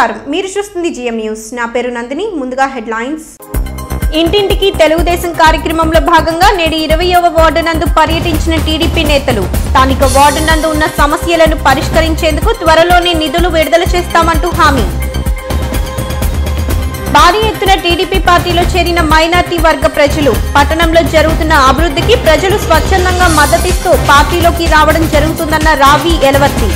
నమస్కారం మీరు చూస్తుంది జిఎం న్యూస్ నా పేరు నందిని ముందుగా హెడ్లైన్స్ ఇంటింటికి తెలుగుదేశం కార్యక్రమంలో భాగంగా నేడు ఇరవయవ వార్డు నందు పర్యటించిన టీడీపీ నేతలు స్థానిక వార్డు నందు ఉన్న సమస్యలను పరిష్కరించేందుకు త్వరలోనే నిధులు విడుదల చేస్తామంటూ హామీ భారీ ఎత్తున టీడీపీ పార్టీలో చేరిన మైనార్టీ వర్గ ప్రజలు పట్టణంలో జరుగుతున్న అభివృద్ధికి ప్రజలు స్వచ్ఛందంగా మద్దతిస్తూ పార్టీలోకి రావడం జరుగుతుందన్న రావి ఎలవర్తి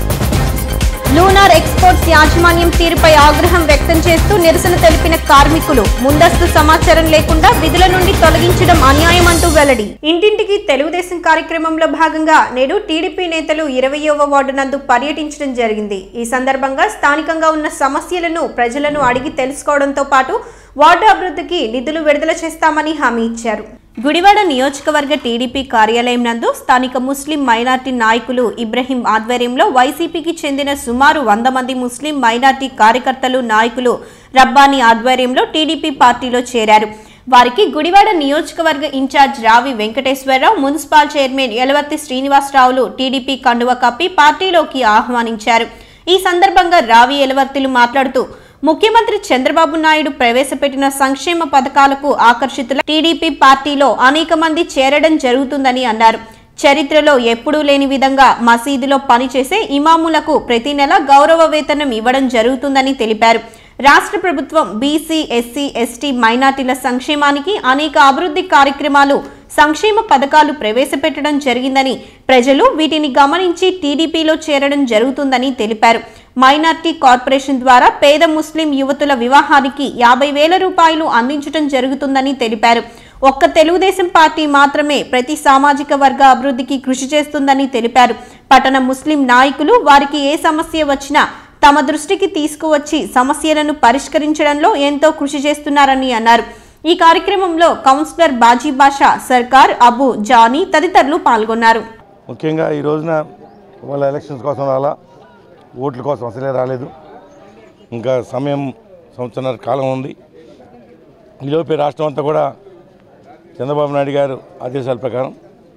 లూనార్ ఎక్స్పోర్ట్స్ యాజమాన్యం తీరుపై ఆగ్రహం వ్యక్తం చేస్తూ నిరసన తెలిపిన కార్మికులు ముందస్తు సమాచారం లేకుండా విధుల నుండి తొలగించడం అన్యాయం అంటూ వెల్లడి ఇంటింటికి తెలుగుదేశం కార్యక్రమంలో భాగంగా నేడు టీడీపీ నేతలు ఇరవయవ వార్డు నందు పర్యటించడం జరిగింది ఈ సందర్భంగా స్థానికంగా ఉన్న సమస్యలను ప్రజలను అడిగి తెలుసుకోవడంతో పాటు వార్డు అభివృద్ధికి నిధులు విడుదల చేస్తామని హామీ ఇచ్చారు గుడివాడ నియోజకవర్గ టీడీపీ కార్యాలయం నందు స్థానిక ముస్లిం మైనార్టీ నాయకులు ఇబ్రహీం ఆధ్వర్యంలో వైసీపీకి చెందిన సుమారు వంద మంది ముస్లిం మైనార్టీ కార్యకర్తలు నాయకులు రబ్బానీ ఆధ్వర్యంలో టీడీపీ పార్టీలో చేరారు వారికి గుడివాడ నియోజకవర్గ incharge Ravi Venkateswararao municipal chairman Yalavarthi శ్రీనివాసరావులు టీడీపీ కండువ కప్పి పార్టీలోకి ఆహ్వానించారు ఈ సందర్భంగా రావి ఎలవర్తిలు మాట్లాడుతూ ముఖ్యమంత్రి చంద్రబాబు నాయుడు ప్రవేశపెట్టిన సంక్షేమ పథకాలకు ఆకర్షితుల టీడీపీ పార్టీలో అనేక మంది చేరడం జరుగుతుందని అన్నారు చరిత్రలో ఎప్పుడూ లేని విధంగా మసీదులో పనిచేసే ఇమాములకు ప్రతి నెల గౌరవ వేతనం ఇవ్వడం జరుగుతుందని తెలిపారు రాష్ట్ర ప్రభుత్వం బీసీ ఎస్సీ ఎస్టీ మైనార్టీల సంక్షేమానికి అనేక అభివృద్ధి కార్యక్రమాలు సంక్షేమ పథకాలు ప్రవేశపెట్టడం జరిగిందని ప్రజలు వీటిని గమనించి టీడీపీలో చేరడం జరుగుతుందని తెలిపారు మైనార్టీ కార్పొరేషన్ ద్వారా పేద ముస్లిం యువతుల వివాహానికి యాభై వేల రూపాయలు అందించడం జరుగుతుందని తెలిపారు ఒక్క తెలుగుదేశం పార్టీ మాత్రమే ప్రతి సామాజిక వర్గ అభివృద్ధికి కృషి చేస్తుందని తెలిపారు పట్టణ ముస్లిం నాయకులు వారికి ఏ సమస్య వచ్చినా తమ దృష్టికి తీసుకువచ్చి సమస్యలను పరిష్కరించడంలో ఎంతో కృషి చేస్తున్నారని అన్నారు ఈ కార్యక్రమంలో కౌన్సిలర్ బాజీ బాషా సర్కార్ అబు జానీ తదితరులు పాల్గొన్నారు ముఖ్యంగా ఈ రోజున వాళ్ళ ఎలక్షన్స్ కోసం రాలా ఓట్ల కోసం అసలే రాలేదు ఇంకా సమయం సంవత్సరాల కాలం ఉంది ఈలోపే రాష్ట్రం అంతా కూడా చంద్రబాబు నాయుడు గారు ఆదేశాల ప్రకారం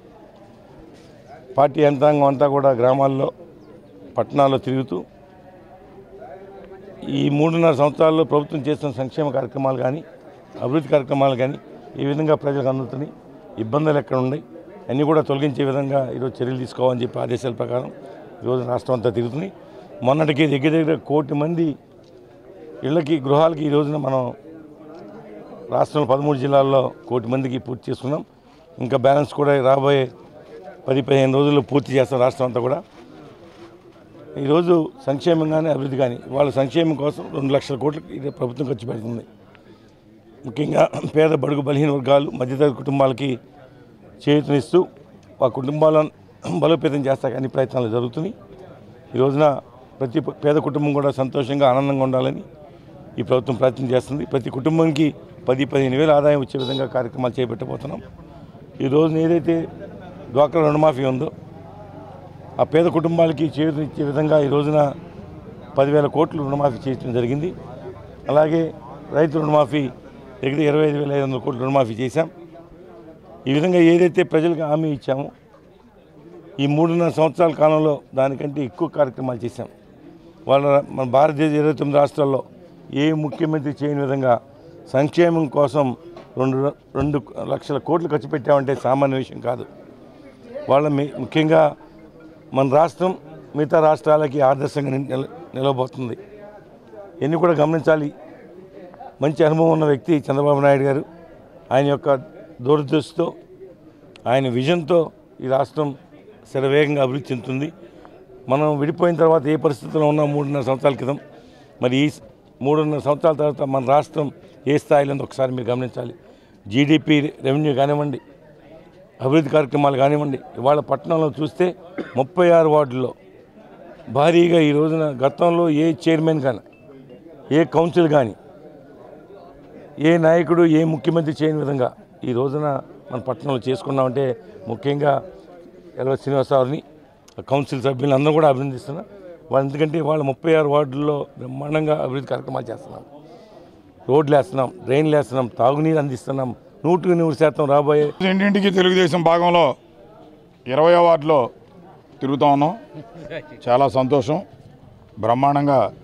పార్టీ యంత్రాంగం అంతా కూడా గ్రామాల్లో పట్టణాల్లో తిరుగుతూ ఈ మూడున్నర సంవత్సరాల్లో ప్రభుత్వం చేస్తున్న సంక్షేమ కార్యక్రమాలు కానీ అభివృద్ధి కార్యక్రమాలు కానీ ఏ విధంగా ప్రజలకు అందుతున్నాయి ఇబ్బందులు ఎక్కడ ఉన్నాయి అన్నీ కూడా తొలగించే విధంగా ఈరోజు చర్యలు తీసుకోవాలని చెప్పి ఆదేశాల ప్రకారం ఈరోజు రాష్ట్రం అంతా తిరుగుతుంది మొన్నటికి దగ్గర దగ్గర కోటి మంది ఇళ్ళకి గృహాలకి ఈ రోజున మనం రాష్ట్రంలో పదమూడు జిల్లాల్లో కోటి మందికి పూర్తి చేసుకున్నాం ఇంకా బ్యాలెన్స్ కూడా రాబోయే పది పదిహేను రోజుల్లో పూర్తి చేస్తాం రాష్ట్రం అంతా కూడా ఈరోజు సంక్షేమం కానీ అభివృద్ధి కానీ వాళ్ళ సంక్షేమం కోసం రెండు లక్షల కోట్లు ఇది ప్రభుత్వం ఖర్చు పెడుతుంది ముఖ్యంగా పేద బడుగు బలహీన వర్గాలు మధ్యతరగతి కుటుంబాలకి చేయూతనిస్తూ ఆ కుటుంబాలను బలోపేతం చేస్తాక అన్ని ప్రయత్నాలు జరుగుతున్నాయి ఈ రోజున ప్రతి పేద కుటుంబం కూడా సంతోషంగా ఆనందంగా ఉండాలని ఈ ప్రభుత్వం ప్రయత్నం చేస్తుంది ప్రతి కుటుంబంకి పది పదిహేను వేల ఆదాయం వచ్చే విధంగా కార్యక్రమాలు చేపట్టబోతున్నాం ఈ రోజున ఏదైతే డ్వాక్రా రుణమాఫీ ఉందో ఆ పేద కుటుంబాలకి చేయూతనిచ్చే విధంగా ఈ రోజున పదివేల కోట్లు రుణమాఫీ చేయడం జరిగింది అలాగే రైతు రుణమాఫీ దగ్గర ఇరవై ఐదు వేల ఐదు వందల కోట్లు రుణమాఫీ చేశాం ఈ విధంగా ఏదైతే ప్రజలకు హామీ ఇచ్చామో ఈ మూడున్నర సంవత్సరాల కాలంలో దానికంటే ఎక్కువ కార్యక్రమాలు చేశాం వాళ్ళ మన భారతదేశ ఇరవై తొమ్మిది రాష్ట్రాల్లో ఏ ముఖ్యమంత్రి చేయని విధంగా సంక్షేమం కోసం రెండు రెండు లక్షల కోట్లు ఖర్చు పెట్టామంటే సామాన్య విషయం కాదు వాళ్ళ మీ ముఖ్యంగా మన రాష్ట్రం మిగతా రాష్ట్రాలకి ఆదర్శంగా నిల నిలవబోతుంది ఇవన్నీ కూడా గమనించాలి మంచి అనుభవం ఉన్న వ్యక్తి చంద్రబాబు నాయుడు గారు ఆయన యొక్క దూరదృష్టితో ఆయన విజన్తో ఈ రాష్ట్రం శరవేగంగా అభివృద్ధి చెందుతుంది మనం విడిపోయిన తర్వాత ఏ పరిస్థితుల్లో ఉన్నాం మూడున్నర సంవత్సరాల క్రితం మరి ఈ మూడున్నర సంవత్సరాల తర్వాత మన రాష్ట్రం ఏ స్థాయిలో ఉందో ఒకసారి మీరు గమనించాలి జీడిపి రెవెన్యూ కానివ్వండి అభివృద్ధి కార్యక్రమాలు కానివ్వండి ఇవాళ పట్టణంలో చూస్తే ముప్పై ఆరు వార్డుల్లో భారీగా ఈ రోజున గతంలో ఏ చైర్మన్ కానీ ఏ కౌన్సిల్ కానీ ఏ నాయకుడు ఏ ముఖ్యమంత్రి చేయని విధంగా ఈ రోజున మన పట్టణంలో చేసుకున్నామంటే ముఖ్యంగా ఎల్వ శ్రీనివాసరావుని కౌన్సిల్ సభ్యులు అందరూ కూడా అభినందిస్తున్నా వాళ్ళు ఎందుకంటే వాళ్ళ ముప్పై ఆరు వార్డుల్లో బ్రహ్మాండంగా అభివృద్ధి కార్యక్రమాలు చేస్తున్నాం రోడ్లు వేస్తున్నాం డ్రైన్లు వేస్తున్నాం తాగునీరు అందిస్తున్నాం నూటికి నూరు శాతం రాబోయే ఇంటింటికి తెలుగుదేశం భాగంలో ఇరవై వార్డులో తిరుగుతూ ఉన్నాం చాలా సంతోషం బ్రహ్మాండంగా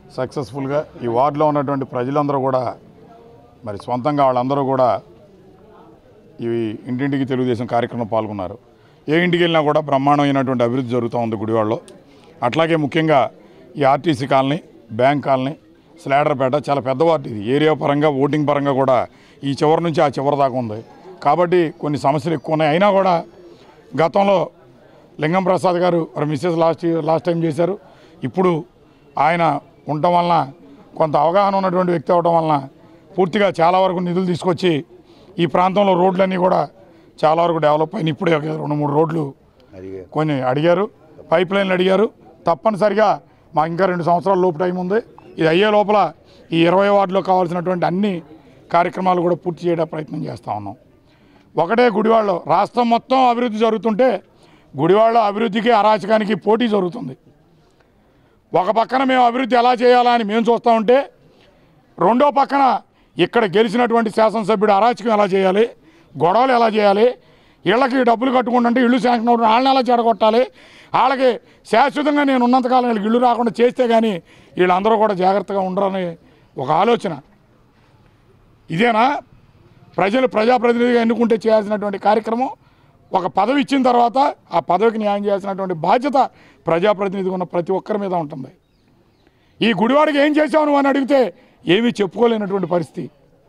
సక్సెస్ఫుల్గా ఈ వార్డులో ఉన్నటువంటి ప్రజలందరూ కూడా మరి సొంతంగా వాళ్ళందరూ కూడా ఈ ఇంటింటికి తెలుగుదేశం కార్యక్రమం పాల్గొన్నారు ఏ ఇంటికి వెళ్ళినా కూడా బ్రహ్మాండమైనటువంటి అభివృద్ధి జరుగుతూ ఉంది గుడివాడలో అట్లాగే ముఖ్యంగా ఈ RTC colony bank colony Sladarpeta చాలా పెద్ద వార్డు ఇది ఏరియా పరంగా ఓటింగ్ పరంగా కూడా ఈ చివరి నుంచి ఆ చివరి దాకా ఉంది కాబట్టి కొన్ని సమస్యలు ఎక్కువ ఉన్నాయి అయినా కూడా గతంలో లింగం ప్రసాద్ గారు మరి మిస్సెస్ లాస్ట్ లాస్ట్ టైం చేశారు ఇప్పుడు ఆయన ఉండటం వలన కొంత అవగాహన ఉన్నటువంటి వ్యక్తి అవడం వలన పూర్తిగా చాలా వరకు నిధులు తీసుకొచ్చి ఈ ప్రాంతంలో రోడ్లన్నీ కూడా చాలా వరకు డెవలప్ అయినాయి ఇప్పుడే ఒక రెండు మూడు రోడ్లు కొన్ని అడిగారు పైప్ లైన్లు అడిగారు తప్పనిసరిగా మా ఇంకా రెండు సంవత్సరాల లోపు టైం ఉంది ఇది అయ్యే లోపల ఈ ఇరవై వార్డులో కావాల్సినటువంటి అన్ని కార్యక్రమాలు కూడా పూర్తి చేయడం ప్రయత్నం చేస్తూ ఉన్నాం ఒకటే గుడివాడలో రాష్ట్రం మొత్తం అభివృద్ధి జరుగుతుంటే గుడివాడలో అభివృద్ధికి అరాచకానికి పోటీ జరుగుతుంది ఒక పక్కన మేము అభివృద్ధి ఎలా చేయాలా అని మేము చూస్తూ ఉంటే రెండో పక్కన ఇక్కడ గెలిచినటువంటి శాసనసభ్యుడు అరాచకం ఎలా చేయాలి గొడవలు ఎలా చేయాలి ఇళ్ళకి డబ్బులు కట్టుకుంటుంటే ఇల్లు శాంక్షన్ అవుతుంది వాళ్ళని ఎలా చెడగొట్టాలి వాళ్ళకి శాశ్వతంగా నేను ఉన్నంతకాలం వీళ్ళకి ఇల్లు రాకుండా చేస్తే కానీ వీళ్ళందరూ కూడా జాగ్రత్తగా ఉండరని ఒక ఆలోచన ఇదేనా ప్రజలు ప్రజాప్రతినిధిగా ఎన్నుకుంటే చేయాల్సినటువంటి కార్యక్రమం ఒక పదవి ఇచ్చిన తర్వాత ఆ పదవికి న్యాయం చేయాల్సినటువంటి బాధ్యత ప్రజాప్రతినిధిగా ఉన్న ప్రతి ఒక్కరి మీద ఉంటుంది ఈ గుడివాడికి ఏం చేసావు నువ్వు అని అడిగితే ఏమీ చెప్పుకోలేనటువంటి పరిస్థితి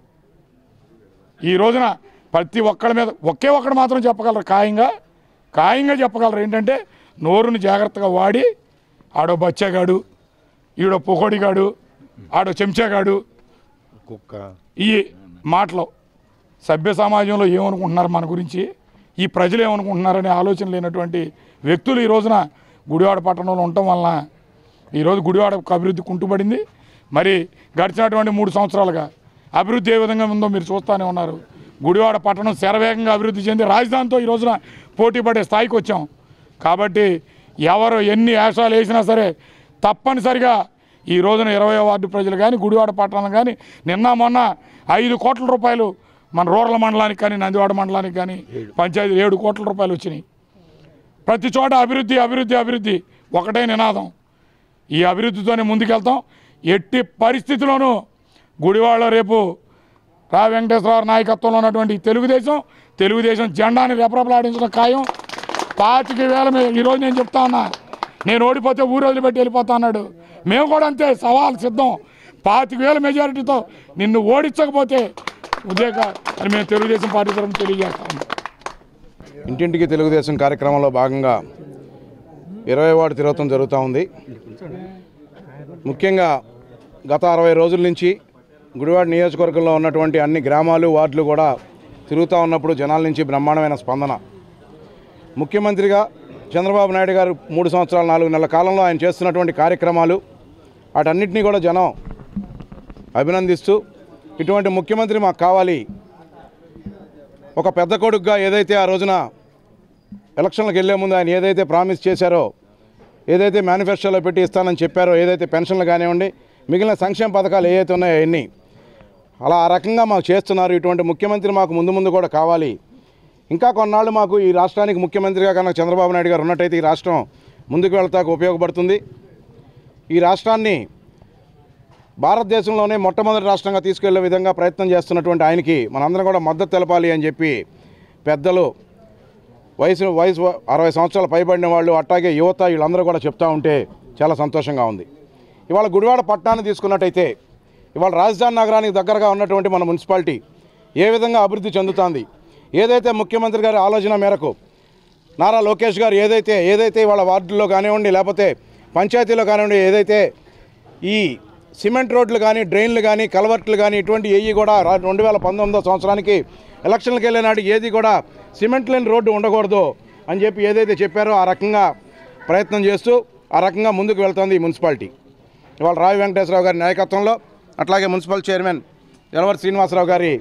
ఈ రోజున ప్రతి ఒక్కడి మీద ఒకే ఒక్కడు మాత్రం చెప్పగలరు ఖాయంగా ఖాయంగా చెప్పగలరు ఏంటంటే నోరుని జాగ్రత్తగా వాడి ఆడో బచ్చగాడు ఈడో పొగోడిగాడు ఆడో చెంచాగాడు కుక్క ఈ మాటలు సభ్య సమాజంలో ఏమనుకుంటున్నారు మన గురించి ఈ ప్రజలు ఏమనుకుంటున్నారనే ఆలోచన లేనటువంటి వ్యక్తులు ఈ రోజున గుడివాడ పట్టణంలో ఉండటం వలన ఈరోజు గుడివాడ అభివృద్ధి కుంటుపడింది మరి గడిచినటువంటి మూడు సంవత్సరాలుగా అభివృద్ధి ఏ విధంగా ఉందో మీరు చూస్తూనే ఉన్నారు గుడివాడ పట్టణం శరవేగంగా అభివృద్ధి చెంది రాజధానితో ఈ రోజున పోటీ పడే స్థాయికి వచ్చాం కాబట్టి ఎవరు ఎన్ని వేషాలు వేసినా సరే తప్పనిసరిగా ఈ రోజున ఇరవై వార్డు ప్రజలు కానీ గుడివాడ పట్టణం కానీ నిన్న మొన్న ఐదు కోట్ల రూపాయలు మన రూరల్ మండలానికి కానీ నందివాడ మండలానికి కానీ పంచాయతీ ఏడు కోట్ల రూపాయలు వచ్చినాయి ప్రతి చోట అభివృద్ధి అభివృద్ధి అభివృద్ధి ఒకటే నినాదం ఈ అభివృద్ధితోనే ముందుకెళ్తాం ఎట్టి పరిస్థితిలోనూ గుడివాడలో రేపు రా వెంకటేశ్వరరావు నాయకత్వంలో ఉన్నటువంటి ఈ తెలుగుదేశం తెలుగుదేశం జెండాని రెపరెపలాడించడం ఖాయం పాతిక వేల మీ- ఈరోజు నేను చెప్తా ఉన్నా నేను ఓడిపోతే ఊరు వదిలిపెట్టి వెళ్ళిపోతా అన్నాడు మేము కూడా అంతే సవాల్ సిద్ధం పాతిక వేల మెజారిటీతో నిన్ను ఓడించకపోతే ఉద్యోగ అని మేము తెలుగుదేశం పార్టీ తరఫున తెలియజేస్తాం ఇంటింటికి తెలుగుదేశం కార్యక్రమంలో భాగంగా ఇరవై వార్డు తిరగటం జరుగుతూ ఉంది ముఖ్యంగా గత అరవై రోజుల నుంచి గుడివాడ నియోజకవర్గంలో ఉన్నటువంటి అన్ని గ్రామాలు వార్డులు కూడా తిరుగుతూ ఉన్నప్పుడు జనాల నుంచి బ్రహ్మాండమైన స్పందన ముఖ్యమంత్రిగా చంద్రబాబు నాయుడు గారు మూడు సంవత్సరాల నాలుగు నెలల కాలంలో ఆయన చేస్తున్నటువంటి కార్యక్రమాలు వాటన్నిటినీ కూడా జనం అభినందిస్తూ ఇటువంటి ముఖ్యమంత్రి మాకు కావాలి ఒక పెద్ద కొడుకుగా ఏదైతే ఆ రోజున ఎలక్షన్లకు వెళ్ళే ముందు ఆయన ఏదైతే ప్రామిస్ చేశారో ఏదైతే మేనిఫెస్టోలో పెట్టి ఇస్తానని చెప్పారో ఏదైతే పెన్షన్లు కానివ్వండి మిగిలిన సంక్షేమ పథకాలు ఏవైతే ఉన్నాయో అవన్నీ అలా ఆ రకంగా మాకు చేస్తున్నారు ఇటువంటి ముఖ్యమంత్రి మాకు ముందు ముందు కూడా కావాలి ఇంకా కొన్నాళ్ళు మాకు ఈ రాష్ట్రానికి ముఖ్యమంత్రిగా కనుక చంద్రబాబు నాయుడు గారు ఉన్నట్టయితే ఈ రాష్ట్రం ముందుకు వెళ్తాకు ఉపయోగపడుతుంది ఈ రాష్ట్రాన్ని భారతదేశంలోనే మొట్టమొదటి రాష్ట్రంగా తీసుకెళ్లే విధంగా ప్రయత్నం చేస్తున్నటువంటి ఆయనకి మనందరం కూడా మద్దతు తెలపాలి అని చెప్పి పెద్దలు వయసు వయసు అరవై సంవత్సరాలు పైబడిన వాళ్ళు అట్లాగే యువత వీళ్ళందరూ కూడా చెప్తా ఉంటే చాలా సంతోషంగా ఉంది ఇవాళ గుడివాడ పట్టణాన్ని తీసుకున్నట్టయితే ఇవాళ రాజధాని నగరానికి దగ్గరగా ఉన్నటువంటి మన మున్సిపాలిటీ ఏ విధంగా అభివృద్ధి చెందుతోంది ఏదైతే ముఖ్యమంత్రి గారి ఆలోచన మేరకు నారా లోకేష్ గారు ఏదైతే ఏదైతే వాళ్ళ వార్డుల్లో కానివ్వండి లేకపోతే పంచాయతీలో కానివ్వండి ఏదైతే ఈ సిమెంట్ రోడ్లు కానీ డ్రైన్లు కానీ కలవర్ట్లు కానీ ఇటువంటి ఏవి కూడా రా- రెండు వేల పంతొమ్మిదో సంవత్సరానికి ఎలక్షన్లకు వెళ్ళే నాడు ఏది కూడా సిమెంట్ లేని రోడ్డు ఉండకూడదు అని చెప్పి ఏదైతే చెప్పారో ఆ రకంగా ప్రయత్నం చేస్తూ ఆ రకంగా ముందుకు వెళ్తోంది ఈ మున్సిపాలిటీ ఇవాళ రావి వెంకటేశ్వరరావు గారి నాయకత్వంలో అట్లాగే మున్సిపల్ చైర్మన్ ఎలవర్ శ్రీనివాసరావు గారి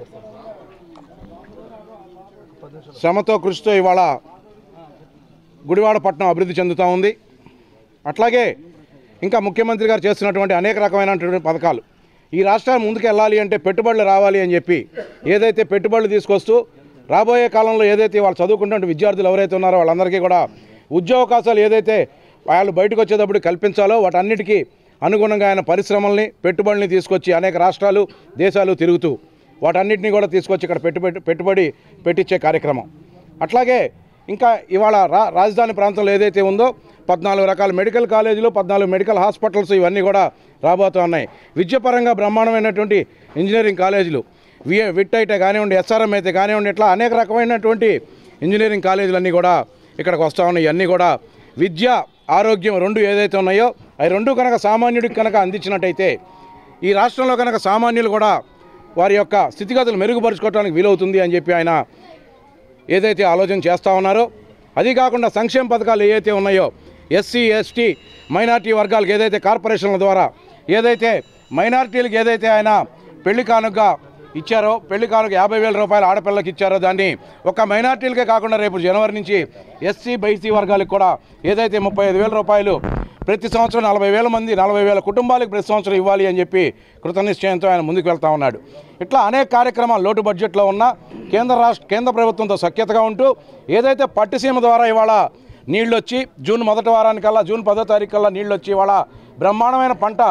శ్రమతో కృషితో ఇవాళ గుడివాడ పట్టణం అభివృద్ధి చెందుతూ ఉంది అట్లాగే ఇంకా ముఖ్యమంత్రి గారు చేస్తున్నటువంటి అనేక రకమైనటువంటి పథకాలు ఈ రాష్ట్రాన్ని ముందుకు వెళ్ళాలి అంటే పెట్టుబడులు రావాలి అని చెప్పి ఏదైతే పెట్టుబడులు తీసుకొస్తూ రాబోయే కాలంలో ఏదైతే వాళ్ళు చదువుకుంటున్న విద్యార్థులు ఎవరైతే ఉన్నారో వాళ్ళందరికీ కూడా ఉద్యోగ అవకాశాలు ఏదైతే వాళ్ళు బయటకు వచ్చేటప్పుడు కల్పించాలో వాటన్నిటికీ అనుగుణంగా ఆయన పరిశ్రమల్ని పెట్టుబడుల్ని తీసుకొచ్చి అనేక రాష్ట్రాలు దేశాలు తిరుగుతూ వాటన్నిటిని కూడా తీసుకొచ్చి ఇక్కడ పెట్టుబడి పెట్టుబడి పెట్టించే కార్యక్రమం అట్లాగే ఇంకా ఇవాళ రా రాజధాని ప్రాంతంలో ఏదైతే ఉందో పద్నాలుగు రకాల మెడికల్ కాలేజీలు పద్నాలుగు మెడికల్ హాస్పిటల్స్ ఇవన్నీ కూడా రాబోతూ ఉన్నాయి విద్యాపరంగా బ్రహ్మాండమైనటువంటి ఇంజనీరింగ్ కాలేజీలు విఏ విట్ అయితే కానివ్వండి ఎస్ఆర్ఎం అయితే కానివ్వండి ఇట్లా అనేక రకమైనటువంటి ఇంజనీరింగ్ కాలేజీలన్నీ కూడా ఇక్కడికి వస్తూ ఉన్నాయి ఇవన్నీ కూడా విద్య ఆరోగ్యం రెండు ఏదైతే ఉన్నాయో అవి రెండు కనుక సామాన్యుడికి కనుక అందించినట్టయితే ఈ రాష్ట్రంలో కనుక సామాన్యులు కూడా వారి యొక్క స్థితిగతులు మెరుగుపరుచుకోవడానికి వీలవుతుంది అని చెప్పి ఆయన ఏదైతే ఆలోచన చేస్తూ ఉన్నారో అది కాకుండా సంక్షేమ పథకాలు ఏవైతే ఉన్నాయో ఎస్సీ ఎస్టీ మైనార్టీ వర్గాలకు ఏదైతే కార్పొరేషన్ల ద్వారా ఏదైతే మైనార్టీలకు ఏదైతే ఆయన పెళ్లి కానుక ఇచ్చారో పెళ్లి కానుక యాభై వేల రూపాయలు ఆడపిల్లకి ఇచ్చారో దాన్ని ఒక మైనార్టీలకే కాకుండా రేపు జనవరి నుంచి ఎస్సీ బైసీ వర్గాలకు కూడా ఏదైతే ముప్పై ఐదు వేల రూపాయలు ప్రతి సంవత్సరం నలభై వేల మంది నలభై వేల కుటుంబాలకు ప్రతి సంవత్సరం ఇవ్వాలి అని చెప్పి కృతనిశ్చయంతో ఆయన ముందుకు వెళ్తా ఉన్నాడు ఇట్లా అనేక కార్యక్రమాలు లోటు బడ్జెట్లో ఉన్న కేంద్ర రాష్ట్ర కేంద్ర ప్రభుత్వంతో సఖ్యతగా ఉంటూ ఏదైతే పట్టిసీమ ద్వారా ఇవాళ నీళ్ళు వచ్చి జూన్ మొదటి వారానికల్లా జూన్ పదో తారీఖు కల్లా నీళ్ళు వచ్చి ఇవాళ బ్రహ్మాండమైన పంట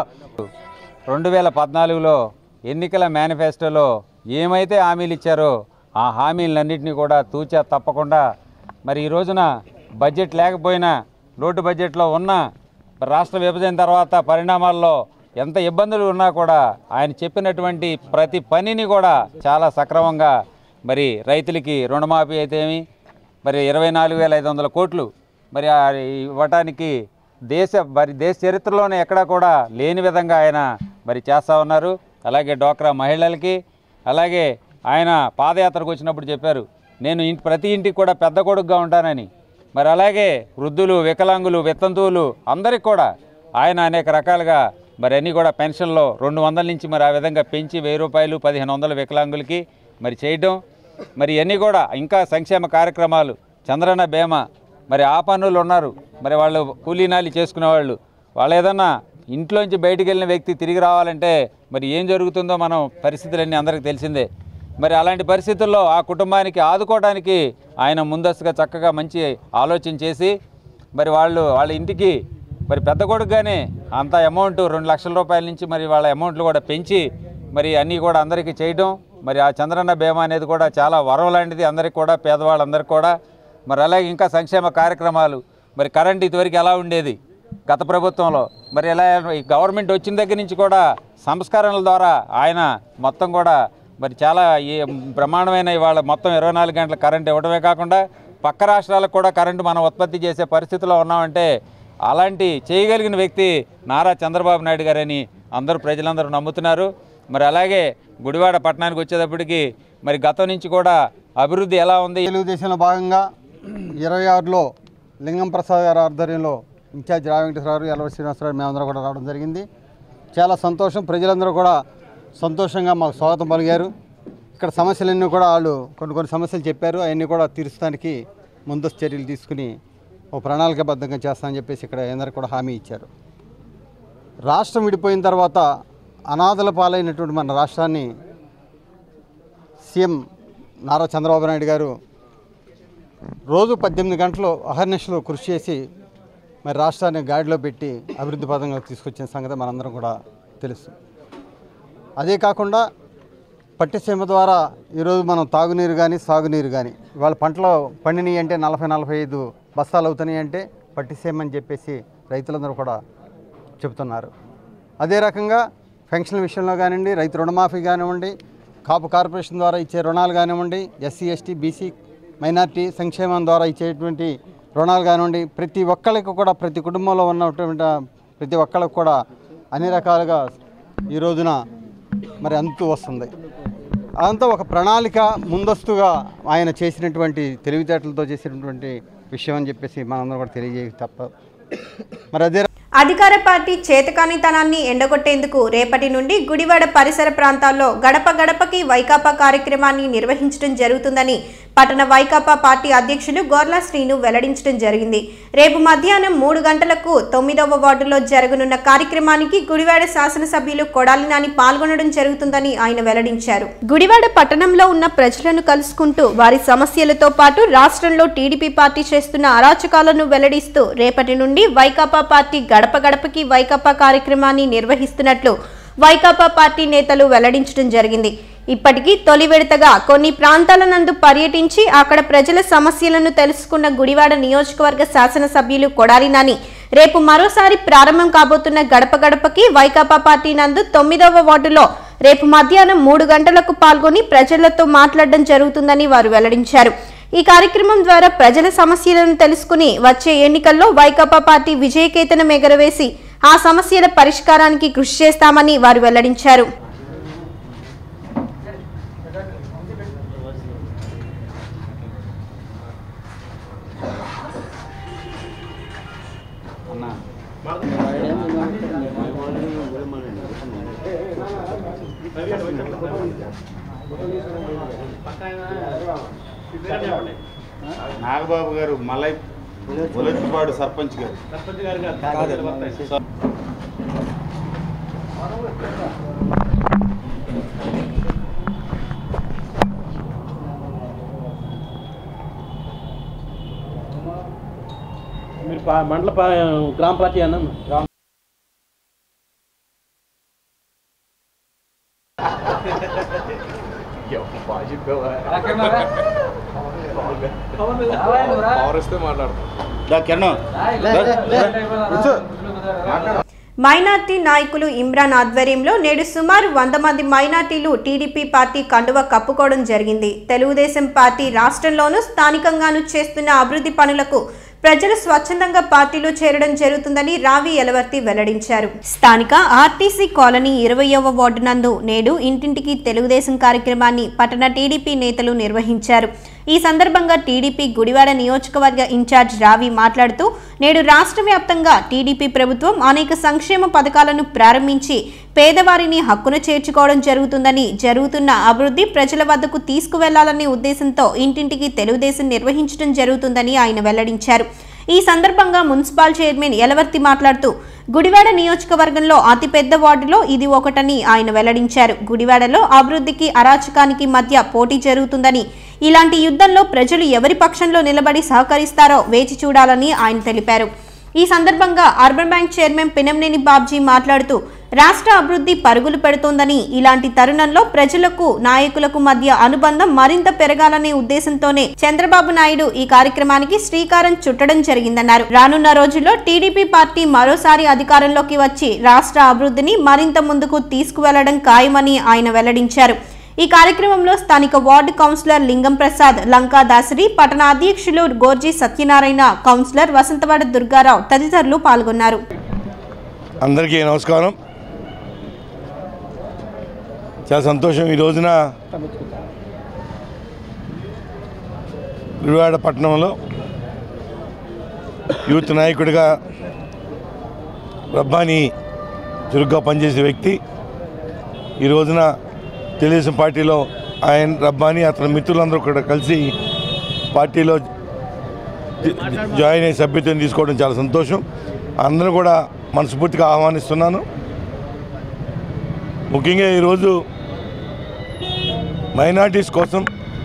రెండు వేల పద్నాలుగులో ఎన్నికల మేనిఫెస్టోలో ఏమైతే హామీలు ఇచ్చారో ఆ హామీలన్నింటినీ కూడా తూచా తప్పకుండా మరి ఈ రోజున బడ్జెట్ లేకపోయినా లోటు బడ్జెట్లో ఉన్న రాష్ట్ర విభజన తర్వాత పరిణామాల్లో ఎంత ఇబ్బందులు ఉన్నా కూడా ఆయన చెప్పినటువంటి ప్రతి పనిని కూడా చాలా సక్రమంగా మరి రైతులకి రుణమాఫీ అయితేమి మరి ఇరవై నాలుగు వేల ఐదు వందల కోట్లు మరి ఆ ఇవ్వటానికి దేశ మరి దేశ చరిత్రలోనే ఎక్కడా కూడా లేని విధంగా ఆయన మరి చేస్తూ ఉన్నారు అలాగే డోక్రా మహిళలకి అలాగే ఆయన పాదయాత్రకు వచ్చినప్పుడు చెప్పారు నేను ఇంటి ప్రతి ఇంటికి కూడా పెద్ద కొడుకుగా ఉంటానని మరి అలాగే వృద్ధులు వికలాంగులు వితంతువులు అందరికి కూడా ఆయన అనేక రకాలుగా మరి అన్నీ కూడా పెన్షన్లో రెండు వందల నుంచి మరి ఆ విధంగా పెంచి వెయ్యి రూపాయలు పదిహేను వందల వికలాంగులకి మరి చేయడం మరి ఇవన్నీ కూడా ఇంకా సంక్షేమ కార్యక్రమాలు చంద్రన్న బేమ మరి ఆ పనులు ఉన్నారు మరి వాళ్ళు కూలీనాలి చేసుకునే వాళ్ళు వాళ్ళు ఏదన్నా ఇంట్లోంచి బయటికి వెళ్ళిన వ్యక్తి తిరిగి రావాలంటే మరి ఏం జరుగుతుందో మనం పరిస్థితులన్నీ అందరికీ తెలిసిందే మరి అలాంటి పరిస్థితుల్లో ఆ కుటుంబానికి ఆదుకోవడానికి ఆయన ముందస్తుగా చక్కగా మంచి ఆలోచన చేసి మరి వాళ్ళు వాళ్ళ ఇంటికి మరి పెద్ద కొడుకుగానే అంత అమౌంట్ రెండు లక్షల రూపాయల నుంచి మరి వాళ్ళ అమౌంట్లు కూడా పెంచి మరి అన్నీ కూడా అందరికీ చేయడం మరి ఆ చంద్రన్న బీమా అనేది కూడా చాలా వరం లాంటిది అందరికీ కూడా పేదవాళ్ళందరికీ కూడా మరి అలాగే ఇంకా సంక్షేమ కార్యక్రమాలు మరి కరెంట్ ఇదివరకు ఎలా ఉండేది గత ప్రభుత్వంలో మరి ఎలా ఈ గవర్నమెంట్ వచ్చిన దగ్గర నుంచి కూడా సంస్కరణల ద్వారా ఆయన మొత్తం కూడా మరి చాలా ఈ బ్రహ్మాండమైన ఇవాళ మొత్తం ఇరవై నాలుగు గంటల కరెంట్ ఇవ్వడమే కాకుండా పక్క రాష్ట్రాలకు కూడా కరెంటు మనం ఉత్పత్తి చేసే పరిస్థితిలో ఉన్నామంటే అలాంటి చేయగలిగిన వ్యక్తి నారా చంద్రబాబు నాయుడు గారని అందరూ ప్రజలందరూ నమ్ముతున్నారు మరి అలాగే గుడివాడ పట్టణానికి వచ్చేటప్పటికి మరి గతం నుంచి కూడా అభివృద్ధి ఎలా ఉంది తెలుగుదేశంలో భాగంగా ఇరవై ఆరులో లింగం ప్రసాద్ గారి ఆధ్వర్యంలో ఇన్ఛార్జ్ రా వెంకటేశ్వరరావు ఎలవ శ్రీనివాసరావు మేమందరం కూడా రావడం జరిగింది చాలా సంతోషం ప్రజలందరూ కూడా సంతోషంగా మాకు స్వాగతం పలిగారు ఇక్కడ సమస్యలన్నీ కూడా వాళ్ళు కొన్ని కొన్ని సమస్యలు చెప్పారు అవన్నీ కూడా తీర్చడానికి ముందస్తు చర్యలు తీసుకుని ఒక ప్రణాళికాబద్ధంగా చేస్తామని చెప్పేసి ఇక్కడ అందరికి కూడా హామీ ఇచ్చారు రాష్ట్రం విడిపోయిన తర్వాత అనాథల పాలైనటువంటి మన రాష్ట్రాన్ని సీఎం నారా చంద్రబాబు నాయుడు గారు రోజు పద్దెనిమిది గంటలు అహర్నిశలు కృషి చేసి మరి రాష్ట్రాన్ని గాడిలో పెట్టి అభివృద్ధి పదంగా తీసుకొచ్చిన సంగతి మనందరం కూడా తెలుసు అదే కాకుండా పట్టిసీమ ద్వారా ఈరోజు మనం తాగునీరు కానీ సాగునీరు కానీ ఇవాళ పంటలు పండినవి అంటే నలభై నలభై ఐదు బస్తాలు అవుతున్నాయి అంటే పట్టిసీమ అని చెప్పేసి రైతులందరూ కూడా చెబుతున్నారు అదే రకంగా పెన్షన్ విషయంలో కానివ్వండి రైతు రుణమాఫీ కానివ్వండి కాపు కార్పొరేషన్ ద్వారా ఇచ్చే రుణాలు కానివ్వండి ఎస్సీ ఎస్టీ బీసీ మైనార్టీ సంక్షేమం ద్వారా ఇచ్చేటువంటి రుణాలు కానివ్వండి ప్రతి ఒక్కరికి కూడా ప్రతి కుటుంబంలో ఉన్నటువంటి ప్రతి ఒక్కరికి కూడా అన్ని రకాలుగా ఈ రోజున మరి అంతు వస్తుంది అదంతా ఒక ప్రణాళిక ముందస్తుగా ఆయన చేసినటువంటి తెలివితేటలతో చేసినటువంటి విషయం అని చెప్పేసి మనందరం కూడా తెలియజేయ తప్ప మరి అదే అధికార పార్టీ చేతకానితనాన్ని ఎండగొట్టేందుకు రేపటి నుండి గుడివాడ పరిసర ప్రాంతాల్లో గడప గడపకి వైకాపా కార్యక్రమాన్ని నిర్వహించడం జరుగుతుందని పట్టణ వైకాపా పార్టీ అధ్యక్షులు గోర్లా శ్రీను వెల్లడించడం జరిగింది రేపు మధ్యాహ్నం మూడు గంటలకు తొమ్మిదవ వార్డులో జరగనున్న కార్యక్రమానికి గుడివాడ శాసనసభ్యులు కొడాలి నాని పాల్గొనడం జరుగుతుందని ఆయన వెల్లడించారు గుడివాడ పట్టణంలో ఉన్న ప్రజలను కలుసుకుంటూ వారి సమస్యలతో పాటు రాష్ట్రంలో టీడీపీ పార్టీ చేస్తున్న అరాచకాలను వెల్లడిస్తూ రేపటి నుండి వైకాపా పార్టీ గడప గడప గడపకి వైకాపా కార్యక్రమాన్ని నిర్వహిస్తున్నట్లు వైకాపా పార్టీ నేతలు వెల్లడించడం జరిగింది ఇప్పటికీ తొలి విడతగా కొన్ని ప్రాంతాల నందు పర్యటించి అక్కడ ప్రజల సమస్యలను తెలుసుకున్న గుడివాడ నియోజకవర్గ శాసనసభ్యులు కొడాలి నాని రేపు మరోసారి ప్రారంభం కాబోతున్న గడప గడపకి వైకాపా పార్టీ నందు తొమ్మిదవ వార్డులో రేపు మధ్యాహ్నం మూడు గంటలకు పాల్గొని ప్రజలతో మాట్లాడడం జరుగుతుందని వారు వెల్లడించారు ఈ కార్యక్రమం ద్వారా ప్రజల సమస్యలను తెలుసుకుని వచ్చే ఎన్నికల్లో వైకాపా పార్టీ విజయకేతనం ఎగరవేసి ఆ సమస్యల పరిష్కారానికి కృషి చేస్తామని వారు వెల్లడించారు నాగబాబు గారు మలై ములచ్చిపాడు సర్పంచ్ గారు మీరు పా- మండల పా- గ్రామ పార్టీ అన్న గ్రామ మైనార్టీ నాయకులు ఇమ్రాన్ ఆధ్వర్యంలో నేడు సుమారు వంద మంది మైనార్టీలు టీడీపీ పార్టీ కండువ కప్పుకోవడం జరిగింది తెలుగుదేశం పార్టీ రాష్ట్రంలోనూ స్థానికంగాను చేస్తున్న అభివృద్ధి పనులకు ప్రజలు స్వచ్ఛందంగా పార్టీలో చేరడం జరుగుతుందని రావి ఎలవర్తి వెల్లడించారు స్థానిక ఆర్టీసీ కాలనీ ఇరవయవ వార్డు నందు నేడు ఇంటింటికి తెలుగుదేశం కార్యక్రమాన్ని పట్టణ టీడీపీ నేతలు నిర్వహించారు ఈ సందర్భంగా టీడీపీ గుడివాడ నియోజకవర్గ ఇన్ఛార్జ్ రావి మాట్లాడుతూ నేడు రాష్ట్ర వ్యాప్తంగా టీడీపీ ప్రభుత్వం అనేక సంక్షేమ పథకాలను ప్రారంభించి పేదవారిని హక్కున చేర్చుకోవడం జరుగుతుందని జరుగుతున్న అభివృద్ధి ప్రజల వద్దకు తీసుకువెళ్లాలనే ఉద్దేశంతో ఇంటింటికి తెలుగుదేశం నిర్వహించడం జరుగుతుందని ఆయన వెల్లడించారు ఈ సందర్భంగా మున్సిపల్ చైర్మన్ ఎలవర్తి మాట్లాడుతూ గుడివాడ నియోజకవర్గంలో అతిపెద్ద వార్డులో ఇది ఒకటని ఆయన వెల్లడించారు గుడివాడలో అభివృద్ధికి అరాచకానికి మధ్య పోటీ జరుగుతుందని ఇలాంటి యుద్ధంలో ప్రజలు ఎవరి పక్షంలో నిలబడి సహకరిస్తారో వేచి చూడాలని ఆయన తెలిపారు ఈ సందర్భంగా urban bank chairman Pinnamaneni Babji మాట్లాడుతూ రాష్ట్ర అభివృద్ధి పరుగులు పెడుతోందని ఇలాంటి తరుణంలో ప్రజలకు నాయకులకు మధ్య అనుబంధం మరింత పెరగాలనే ఉద్దేశంతోనే చంద్రబాబు నాయుడు ఈ కార్యక్రమానికి శ్రీకారం చుట్టడం జరిగిందన్నారు రానున్న రోజుల్లో టీడీపీ పార్టీ మరోసారి అధికారంలోకి వచ్చి రాష్ట్ర అభివృద్ధిని మరింత ముందుకు తీసుకువెళ్లడం ఖాయమని ఆయన వెల్లడించారు ఈ కార్యక్రమంలో స్థానిక వార్డు కౌన్సిలర్ లింగం ప్రసాద్ లంకా దాసరి పట్టణ అధ్యక్షులు గోర్జీ సత్యనారాయణ కౌన్సిలర్ వసంతవాడ దుర్గారావు తదితరులు పాల్గొన్నారు అందరికీ నమస్కారం చాలా సంతోషం ఈ రోజున గుడివాడ పట్టణంలో యూత్ నాయకుడిగా రబ్బాని చురుగ్గా పనిచేసే వ్యక్తి ఈ రోజున తెలుగుదేశం పార్టీలో ఆయన రబ్బాని అతని మిత్రులందరూ కూడా కలిసి పార్టీలో జ- జాయిన్ అయ్యి సభ్యత్వం తీసుకోవడం చాలా సంతోషం అందరూ కూడా మనస్ఫూర్తిగా ఆహ్వానిస్తున్నాను ముఖ్యంగా ఈరోజు మైనార్టీస్ కోసం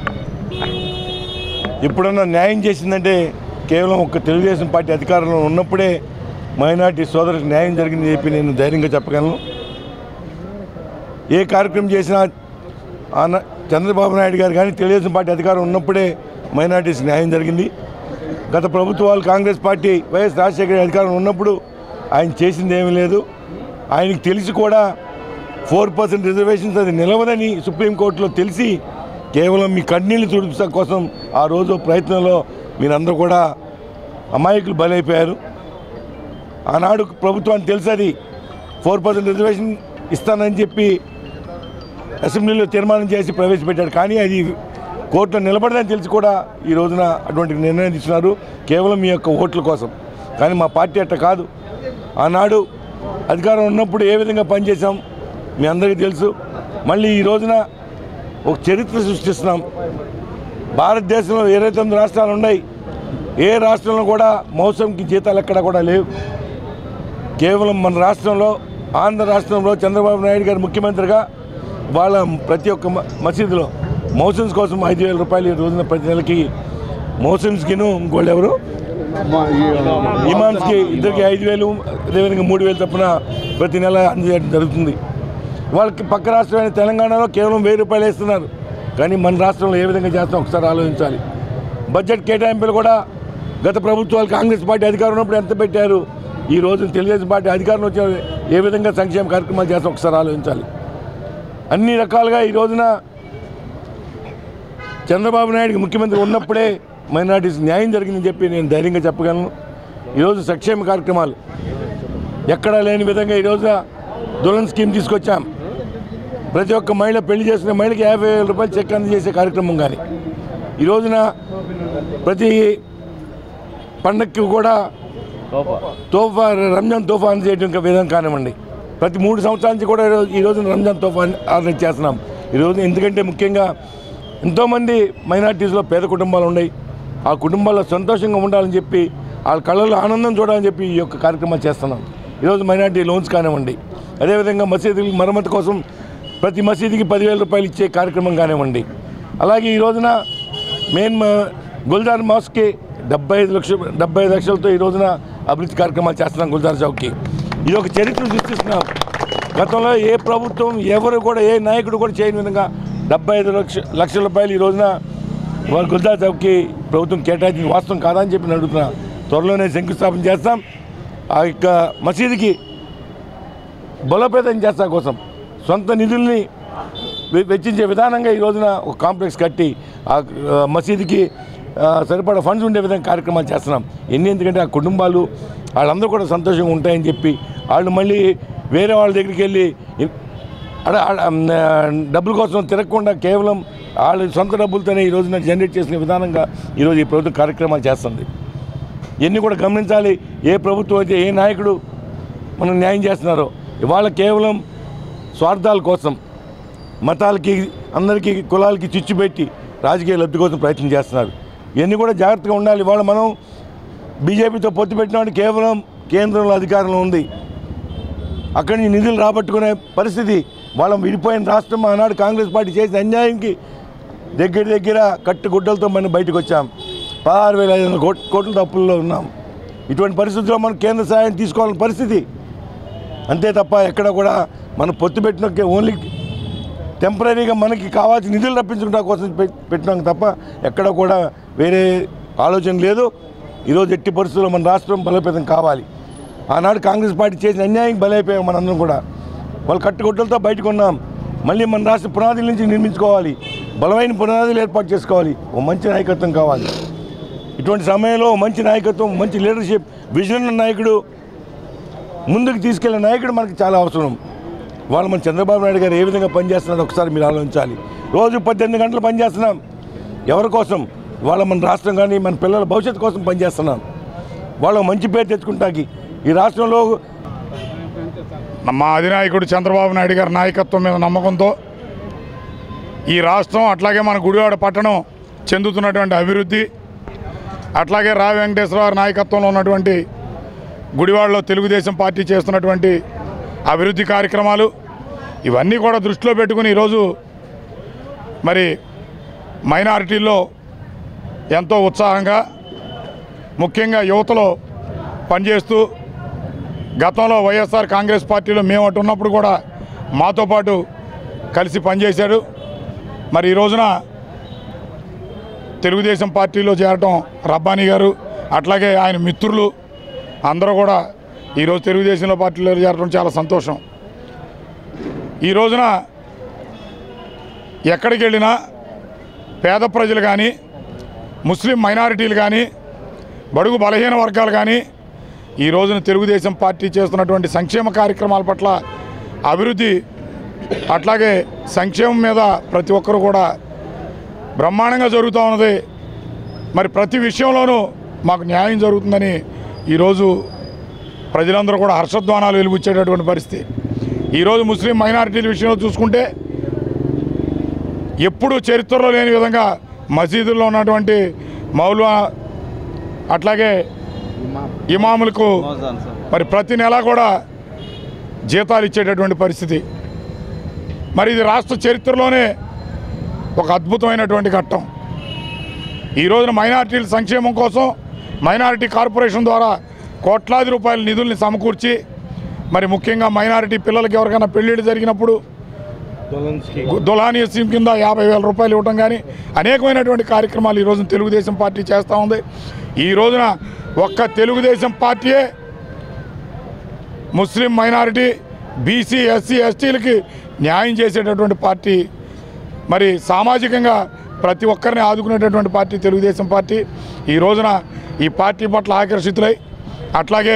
ఎప్పుడన్నా న్యాయం చేసిందంటే కేవలం ఒక తెలుగుదేశం పార్టీ అధికారంలో ఉన్నప్పుడే మైనార్టీ సోదరులకు న్యాయం జరిగిందని చెప్పి నేను ధైర్యంగా చెప్పగలను ఏ కార్యక్రమం చేసినా ఆన చంద్రబాబు నాయుడు గారు కానీ తెలుగుదేశం పార్టీ అధికారం ఉన్నప్పుడే మైనార్టీస్ న్యాయం జరిగింది గత ప్రభుత్వాలు కాంగ్రెస్ పార్టీ వైఎస్ రాజశేఖర రెడ్డి అధికారం ఉన్నప్పుడు ఆయన చేసింది ఏమీ లేదు ఆయనకి తెలిసి కూడా ఫోర్ పర్సెంట్ రిజర్వేషన్స్ అది నిలవదని సుప్రీంకోర్టులో తెలిసి కేవలం మీ కన్నీళ్లు తుడుచడం కోసం ఆ రోజు ప్రయత్నంలో మీరందరూ కూడా అమాయకులు బలైపోయారు ఆనాడు ప్రభుత్వానికి తెలుసు అది ఫోర్ పర్సెంట్ రిజర్వేషన్ ఇస్తానని చెప్పి అసెంబ్లీలో తీర్మానం చేసి ప్రవేశపెట్టాడు కానీ అది కోర్టులో నిలబడదని తెలిసి కూడా ఈ రోజున అటువంటి నిర్ణయం తీసుకున్నారు కేవలం మీ యొక్క ఓట్ల కోసం కానీ మా పార్టీ అట్ట కాదు ఆనాడు అధికారం ఉన్నప్పుడు ఏ విధంగా పనిచేసాం మీ అందరికీ తెలుసు మళ్ళీ ఈ రోజున ఒక చరిత్ర సృష్టిస్తున్నాం భారతదేశంలో ఇరవై తొమ్మిది రాష్ట్రాలు ఉన్నాయి ఏ రాష్ట్రంలో కూడా మౌసంకి జీతాలు ఎక్కడ కూడా లేవు కేవలం మన రాష్ట్రంలో ఆంధ్ర రాష్ట్రంలో చంద్రబాబు నాయుడు గారు ముఖ్యమంత్రిగా వాళ్ళ ప్రతి ఒక్క మ- మసీదులో మౌసమ్స్ కోసం ఐదు వేల రూపాయలు ఈ రోజున ప్రతి నెలకి మౌసమ్స్కిను ఇంకోళ్ళు ఎవరు ఇమామ్స్కి ఇద్దరికి ఐదు వేలు అదేవిధంగా మూడు వేలు చొప్పున ప్రతి నెల అందజేయడం జరుగుతుంది వాళ్ళకి పక్క రాష్ట్రమైన తెలంగాణలో కేవలం వెయ్యి రూపాయలు వేస్తున్నారు కానీ మన రాష్ట్రంలో ఏ విధంగా చేస్తాం ఒకసారి ఆలోచించాలి బడ్జెట్ కేటాయింపులు కూడా గత ప్రభుత్వాలు కాంగ్రెస్ పార్టీ అధికారం ఉన్నప్పుడు ఎంత పెట్టారు ఈ రోజు తెలుగుదేశం పార్టీ అధికారం వచ్చిన ఏ విధంగా సంక్షేమ కార్యక్రమాలు చేస్తాం ఒకసారి ఆలోచించాలి అన్ని రకాలుగా ఈ రోజున చంద్రబాబు నాయుడుకి ముఖ్యమంత్రి ఉన్నప్పుడే మైనార్టీస్ న్యాయం జరిగిందని చెప్పి నేను ధైర్యంగా చెప్పగలను ఈరోజు సంక్షేమ కార్యక్రమాలు ఎక్కడా లేని విధంగా ఈరోజు దులన్ స్కీమ్ తీసుకొచ్చాం ప్రతి ఒక్క మహిళ పెళ్లి చేసుకునే మహిళకి యాభై వేల రూపాయలు చెక్ అందజేసే కార్యక్రమం కానీ ఈ రోజున ప్రతి పండక్కి కూడా తోఫా రంజాన్ తోఫా అందజేయడం విధానం కానివ్వండి ప్రతి మూడు సంవత్సరాల నుంచి కూడా ఈరోజు- ఈ రోజున రంజాన్ తోఫా ఆర్డర్ చేస్తున్నాం ఈరోజు ఎందుకంటే ముఖ్యంగా ఎంతోమంది మైనార్టీస్లో పేద కుటుంబాలు ఉన్నాయి ఆ కుటుంబాల్లో సంతోషంగా ఉండాలని చెప్పి వాళ్ళ కళ్ళలో ఆనందం చూడాలని చెప్పి ఈ యొక్క కార్యక్రమాలు చేస్తున్నాం ఈరోజు మైనార్టీ లోన్స్ కానివ్వండి అదేవిధంగా మసీదుల మరమ్మతు కోసం ప్రతి మసీదుకి పదివేల రూపాయలు ఇచ్చే కార్యక్రమం కానివ్వండి అలాగే ఈ రోజున మెయిన్ మ- గుల్జార్ మాస్కి డెబ్బై ఐదు లక్షల డెబ్బై ఐదు లక్షలతో ఈ రోజున అభివృద్ధి కార్యక్రమాలు చేస్తున్నాం గుల్జార్ చౌక్కి ఇది ఒక చరిత్ర సృష్టిస్తున్నాం గతంలో ఏ ప్రభుత్వం ఎవరు కూడా ఏ నాయకుడు కూడా చేయని విధంగా డెబ్బై ఐదు లక్ష లక్షల రూపాయలు ఈ రోజున వారు గుల్జార్ చౌక్కి ప్రభుత్వం కేటాయించింది వాస్తవం కాదా అని చెప్పి నేను అడుగుతున్నా త్వరలోనే శంకుస్థాపన చేస్తాం ఆ యొక్క మసీదుకి బలోపేతం చేస్తా కోసం సొంత నిధుల్ని వె- వెచ్చించే విధానంగా ఈ రోజున ఒక కాంప్లెక్స్ కట్టి ఆ ఆ, మసీదుకి ఆ, సరిపడా ఫండ్స్ ఉండే విధంగా కార్యక్రమాలు చేస్తున్నాం ఎన్ని ఎందుకంటే ఆ కుటుంబాలు వాళ్ళందరూ కూడా సంతోషంగా ఉంటాయని చెప్పి వాళ్ళు మళ్ళీ వేరే వాళ్ళ దగ్గరికి వెళ్ళి ఇ- అడ అడ- ఆ, డబ్బుల కోసం తిరగకుండా కేవలం వాళ్ళ సొంత డబ్బులతోనే ఈ రోజున జనరేట్ చేసిన విధానంగా ఈరోజు ఈ ప్రభుత్వం కార్యక్రమాలు చేస్తుంది ఇవన్నీ కూడా గమనించాలి ఏ ప్రభుత్వం అయితే ఏ నాయకుడు మనం న్యాయం చేస్తున్నారో ఇవాళ కేవలం స్వార్థాల కోసం మతాలకి అందరికీ కులాలకి చిచ్చు పెట్టి రాజకీయ లబ్ధి కోసం ప్రయత్నం చేస్తున్నారు ఇవన్నీ కూడా జాగ్రత్తగా ఉండాలి ఇవాళ మనం బీజేపీతో పొత్తు పెట్టినవాడు కేవలం కేంద్రంలో అధికారంలో ఉంది అక్కడి నుంచి నిధులు రాబట్టుకునే పరిస్థితి వాళ్ళం విడిపోయిన రాష్ట్రం ఆనాడు కాంగ్రెస్ పార్టీ చేసిన అన్యాయంకి దగ్గర దగ్గర కట్టుగుడ్డలతో మనం బయటకు వచ్చాం పదహారు వేల ఐదు వందల కోట్- కోట్ల తప్పుల్లో ఉన్నాం ఇటువంటి పరిస్థితుల్లో మనం కేంద్ర సహాయం తీసుకోవాలని పరిస్థితి అంతే తప్ప ఎక్కడ కూడా మనం పొత్తు పెట్టిన ఓన్లీ టెంపరీగా మనకి కావాల్సిన నిధులు రప్పించుకుంటా కోసం పె- పెట్టినాం తప్ప ఎక్కడ కూడా వేరే ఆలోచన లేదు ఈరోజు ఎట్టి పరిస్థితుల్లో మన రాష్ట్రం బలోపేతం కావాలి ఆనాడు కాంగ్రెస్ పార్టీ చేసిన అన్యాయం బలైపోయాం మనందరం కూడా వాళ్ళు కట్టుకొట్టలతో బయటకు ఉన్నాం మళ్ళీ మన రాష్ట్ర పునాదుల నుంచి నిర్మించుకోవాలి బలమైన పునాదులు ఏర్పాటు చేసుకోవాలి ఓ మంచి నాయకత్వం కావాలి ఇటువంటి సమయంలో ఓ మంచి నాయకత్వం మంచి లీడర్షిప్ విజన్ ఉన్న నాయకుడు ముందుకు తీసుకెళ్లే నాయకుడు మనకి చాలా అవసరం వాళ్ళు మన చంద్రబాబు నాయుడు గారు ఏ విధంగా పనిచేస్తున్నారో ఒకసారి మీరు ఆలోచించాలి రోజు పద్దెనిమిది గంటలు పనిచేస్తున్నాం ఎవరి కోసం వాళ్ళ మన రాష్ట్రం కానీ మన పిల్లల భవిష్యత్తు కోసం పనిచేస్తున్నాం వాళ్ళు మంచి పేరు తెచ్చుకుంటాకి ఈ రాష్ట్రంలో మా అధినాయకుడు చంద్రబాబు నాయుడు గారి నాయకత్వం మీద నమ్మకంతో ఈ రాష్ట్రం అట్లాగే మన గుడివాడ పట్టణం చెందుతున్నటువంటి అభివృద్ధి అట్లాగే రా వెంకటేశ్వర గారి నాయకత్వంలో ఉన్నటువంటి గుడివాడలో తెలుగుదేశం పార్టీ చేస్తున్నటువంటి అభివృద్ధి కార్యక్రమాలు ఇవన్నీ కూడా దృష్టిలో పెట్టుకుని ఈరోజు మరి మైనారిటీల్లో ఎంతో ఉత్సాహంగా ముఖ్యంగా యువతలో పనిచేస్తూ గతంలో వైఎస్ఆర్ కాంగ్రెస్ పార్టీలో మేము అటు ఉన్నప్పుడు కూడా మాతో పాటు కలిసి పనిచేశాడు మరి ఈ రోజున తెలుగుదేశం పార్టీలో చేరటం రబ్బానీ గారు అట్లాగే ఆయన మిత్రులు అందరూ కూడా ఈరోజు తెలుగుదేశంలో పార్టీలో చేరటం చాలా సంతోషం ఈ రోజున ఎక్కడికి వెళ్ళినా పేద ప్రజలు కానీ ముస్లిం మైనారిటీలు కానీ బడుగు బలహీన వర్గాలు కానీ ఈ రోజున తెలుగుదేశం పార్టీ చేస్తున్నటువంటి సంక్షేమ కార్యక్రమాల పట్ల అభివృద్ధి అట్లాగే సంక్షేమం మీద ప్రతి ఒక్కరు కూడా బ్రహ్మాండంగా జరుగుతూ ఉన్నది మరి ప్రతి విషయంలోనూ మాకు న్యాయం జరుగుతుందని ఈరోజు ప్రజలందరూ కూడా హర్షధ్వానాలు వెలుగుచ్చేటటువంటి పరిస్థితి ఈరోజు ముస్లిం మైనారిటీల విషయంలో చూసుకుంటే ఎప్పుడూ చరిత్రలో లేని విధంగా మసీదుల్లో ఉన్నటువంటి మౌల్వా అట్లాగే ఇమాములకు మరి ప్రతి నెల కూడా జీతాలు ఇచ్చేటటువంటి పరిస్థితి మరి ఇది రాష్ట్ర చరిత్రలోనే ఒక అద్భుతమైనటువంటి ఘట్టం ఈ రోజున మైనార్టీల సంక్షేమం కోసం మైనారిటీ కార్పొరేషన్ ద్వారా కోట్లాది రూపాయల నిధుల్ని సమకూర్చి మరి ముఖ్యంగా మైనారిటీ పిల్లలకి ఎవరికైనా పెళ్ళిళ్ళు జరిగినప్పుడు దులానీ స్కీమ్ కింద యాభై వేల రూపాయలు ఇవ్వటం కానీ అనేకమైనటువంటి కార్యక్రమాలు ఈ రోజున తెలుగుదేశం పార్టీ చేస్తూ ఉంది ఈ రోజున ఒక్క తెలుగుదేశం పార్టీయే ముస్లిం మైనారిటీ బీసీ ఎస్సీ ఎస్టీలకి న్యాయం చేసేటటువంటి పార్టీ మరి సామాజికంగా ప్రతి ఒక్కరిని ఆదుకునేటటువంటి పార్టీ తెలుగుదేశం పార్టీ ఈ రోజున ఈ పార్టీ పట్ల ఆకర్షితులై అట్లాగే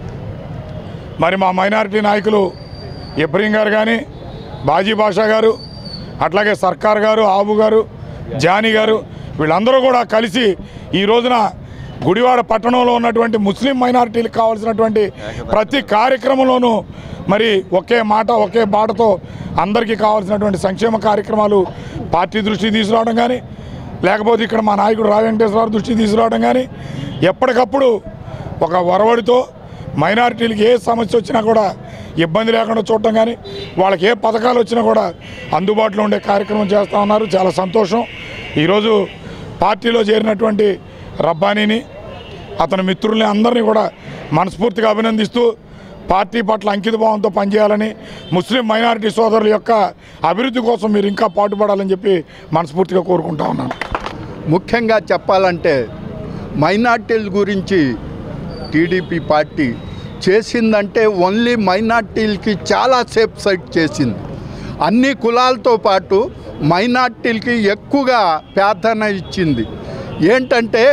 మరి మా మైనారిటీ నాయకులు ఇబ్రహీం గారు కానీ బాజీ బాషా గారు అట్లాగే సర్కార్ గారు ఆబు గారు జానీ గారు వీళ్ళందరూ కూడా కలిసి ఈ రోజున గుడివాడ పట్టణంలో ఉన్నటువంటి ముస్లిం మైనారిటీలకు కావాల్సినటువంటి ప్రతి కార్యక్రమంలోనూ మరి ఒకే మాట ఒకే బాటతో అందరికీ కావాల్సినటువంటి సంక్షేమ కార్యక్రమాలు పార్టీ దృష్టికి తీసుకురావడం కానీ లేకపోతే ఇక్కడ మా నాయకుడు రావు వెంకటేశ్వరరావు దృష్టికి తీసుకురావడం కానీ ఎప్పటికప్పుడు ఒక వరవడితో మైనారిటీలకి ఏ సమస్య వచ్చినా కూడా ఇబ్బంది లేకుండా చూడటం కానీ వాళ్ళకి ఏ పథకాలు వచ్చినా కూడా అందుబాటులో ఉండే కార్యక్రమం చేస్తూ ఉన్నారు చాలా సంతోషం ఈరోజు పార్టీలో చేరినటువంటి రబ్బానీని అతని మిత్రుల్ని అందరినీ కూడా మనస్ఫూర్తిగా అభినందిస్తూ పార్టీ పట్ల అంకిత భావంతో పనిచేయాలని ముస్లిం మైనారిటీ సోదరుల యొక్క అభివృద్ధి కోసం మీరు ఇంకా పాటుపడాలని చెప్పి మనస్ఫూర్తిగా కోరుకుంటా ఉన్నాను ముఖ్యంగా చెప్పాలంటే మైనార్టీల గురించి టీడీపీ పార్టీ చేసిందంటే ఓన్లీ మైనార్టీలకి చాలా సేఫ్ సైట్ చేసింది అన్ని కులాలతో పాటు మైనార్టీలకి ఎక్కువగా ప్రార్థన ఇచ్చింది ఏంటంటే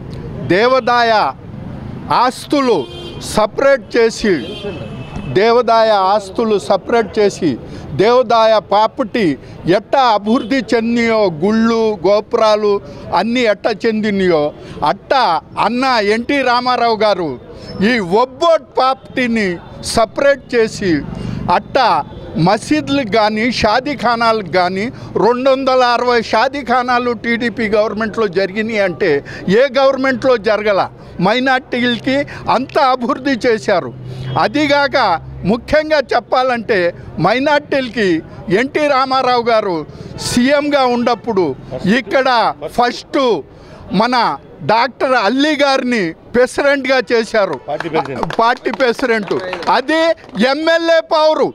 దేవదాయ ఆస్తులు సపరేట్ చేసి దేవదాయ ఆస్తులు సపరేట్ చేసి దేవదాయ ప్రాపర్టీ ఎట్టా అభివృద్ధి చెందినయో గుళ్ళు గోపురాలు అన్నీ ఎట్ట చెందినయో అట్టా అన్న ఎన్టీ రామారావు గారు ఈ ఒబ్బోట్ ప్రాపర్టీని సపరేట్ చేసి అట్టా మసీద్లకు కానీ షాదీఖానాలకు కానీ రెండు వందల అరవై షాదీఖానాలు టీడీపీ గవర్నమెంట్లో జరిగినాయి అంటే ఏ గవర్నమెంట్లో జరగల మైనార్టీలకి అంత అభివృద్ధి చేశారు అదిగాక ముఖ్యంగా చెప్పాలంటే మైనార్టీలకి ఎన్టీ రామారావు గారు సీఎంగా ఉన్నప్పుడు ఇక్కడ ఫస్ట్ మన డాక్టర్ అల్లీ గారిని ప్రెసిడెంట్గా చేశారు పార్టీ ప్రెసిడెంట్. పార్టీ ప్రెసిడెంట్ అది ఎమ్మెల్యే పవరు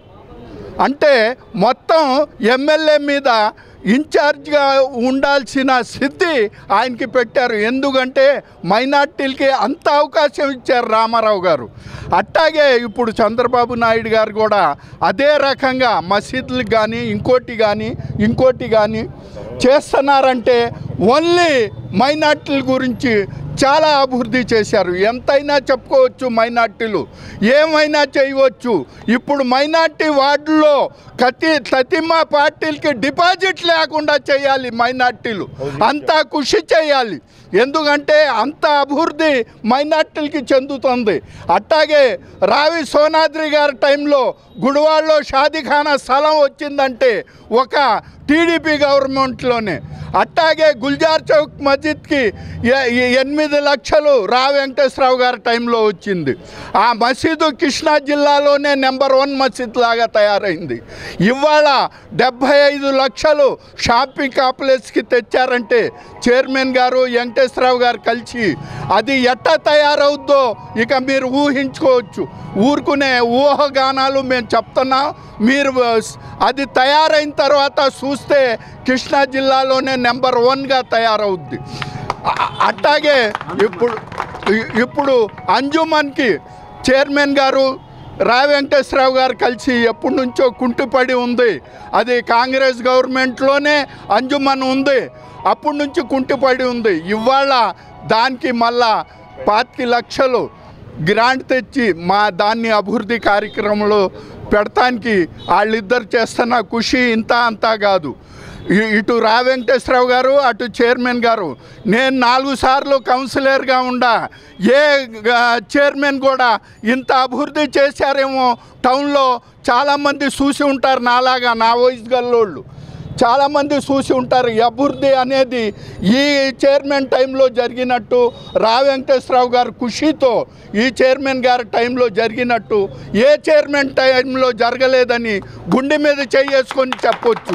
అంటే మొత్తం ఎమ్మెల్యే మీద ఇన్ఛార్జ్గా ఉండాల్సిన స్థితి ఆయనకి పెట్టారు ఎందుకంటే మైనార్టీలకి అంత అవకాశం ఇచ్చారు రామారావు గారు అట్టాగే ఇప్పుడు చంద్రబాబు నాయుడు గారు కూడా అదే రకంగా మసీదులకు కానీ ఇంకోటి కానీ ఇంకోటి కానీ చేస్తున్నారంటే ఓన్లీ మైనార్టీల గురించి చాలా అభివృద్ధి చేశారు ఎంతైనా చెప్పుకోవచ్చు మైనార్టీలు ఏమైనా చేయవచ్చు ఇప్పుడు మైనార్టీ వార్డుల్లో కతి ప్రతిమ పార్టీలకి డిపాజిట్ లేకుండా చేయాలి మైనార్టీలు అంతా కృషి చేయాలి ఎందుకంటే అంత అభివృద్ధి మైనార్టీలకి చెందుతుంది అట్టాగే రావి సోనాద్రి గారి టైంలో గుడివాడలో షాదీఖానా స్థలం వచ్చిందంటే ఒక టీడీపీ గవర్నమెంట్లోనే అట్టాగే గుల్జార్ చౌక్ మస్జిద్కి ఎ- ఎ- ఎనిమిది లక్షలు రా వెంకటేశ్వరరావు గారి టైంలో వచ్చింది ఆ మసీదు కృష్ణా జిల్లాలోనే నెంబర్ వన్ మసీద్ లాగా తయారైంది ఇవాళ డెబ్భై ఐదు లక్షలు షాపింగ్ కాంప్లెక్స్కి తెచ్చారంటే చైర్మన్ గారు వెంకటేశ్వరరావు గారు కలిసి అది ఎట్టా తయారవుద్దో ఇక మీరు ఊహించుకోవచ్చు ఊరుకునే ఊహగానాలు మేము చెప్తున్నాం మీరు అది తయారైన తర్వాత చూస్తే కృష్ణా జిల్లాలోనే నెంబర్ వన్గా తయారవుద్ది అ- అట్టాగే ఇప్పుడు ఇ- ఇప్పుడు అంజుమన్కి చైర్మన్ గారు రా వెంకటేశ్వరరావు గారు కలిసి ఎప్పటి నుంచో కుంటుపడి ఉంది అది కాంగ్రెస్ గవర్నమెంట్లోనే అంజుమన్ ఉంది అప్పటి నుంచి కుంటుపడి ఉంది ఇవాళ దానికి మళ్ళా పాతిక లక్షలు గ్రాంట్ తెచ్చి మా దాన్ని అభివృద్ధి కార్యక్రమంలో పెడతానికి వాళ్ళిద్దరు చేస్తున్న కృషి ఇంత అంతా కాదు ఇ- ఇటు రా వెంకటేశ్వరరావు గారు అటు చైర్మన్ గారు నేను నాలుగు సార్లు కౌన్సిలర్గా ఉండా ఏ ఆ, చైర్మన్ కూడా ఇంత అభివృద్ధి చేశారేమో టౌన్లో చాలామంది చూసి ఉంటారు నాలాగా నా వయసు గల్లోళ్ళు చాలామంది చూసి ఉంటారు ఈ అభివృద్ధి అనేది ఈ చైర్మన్ టైంలో జరిగినట్టు రా వెంకటేశ్వరరావు గారు కృషితో ఈ చైర్మన్ గారి టైంలో జరిగినట్టు ఏ చైర్మన్ టైంలో జరగలేదని గుండె మీద చేసుకొని చెప్పొచ్చు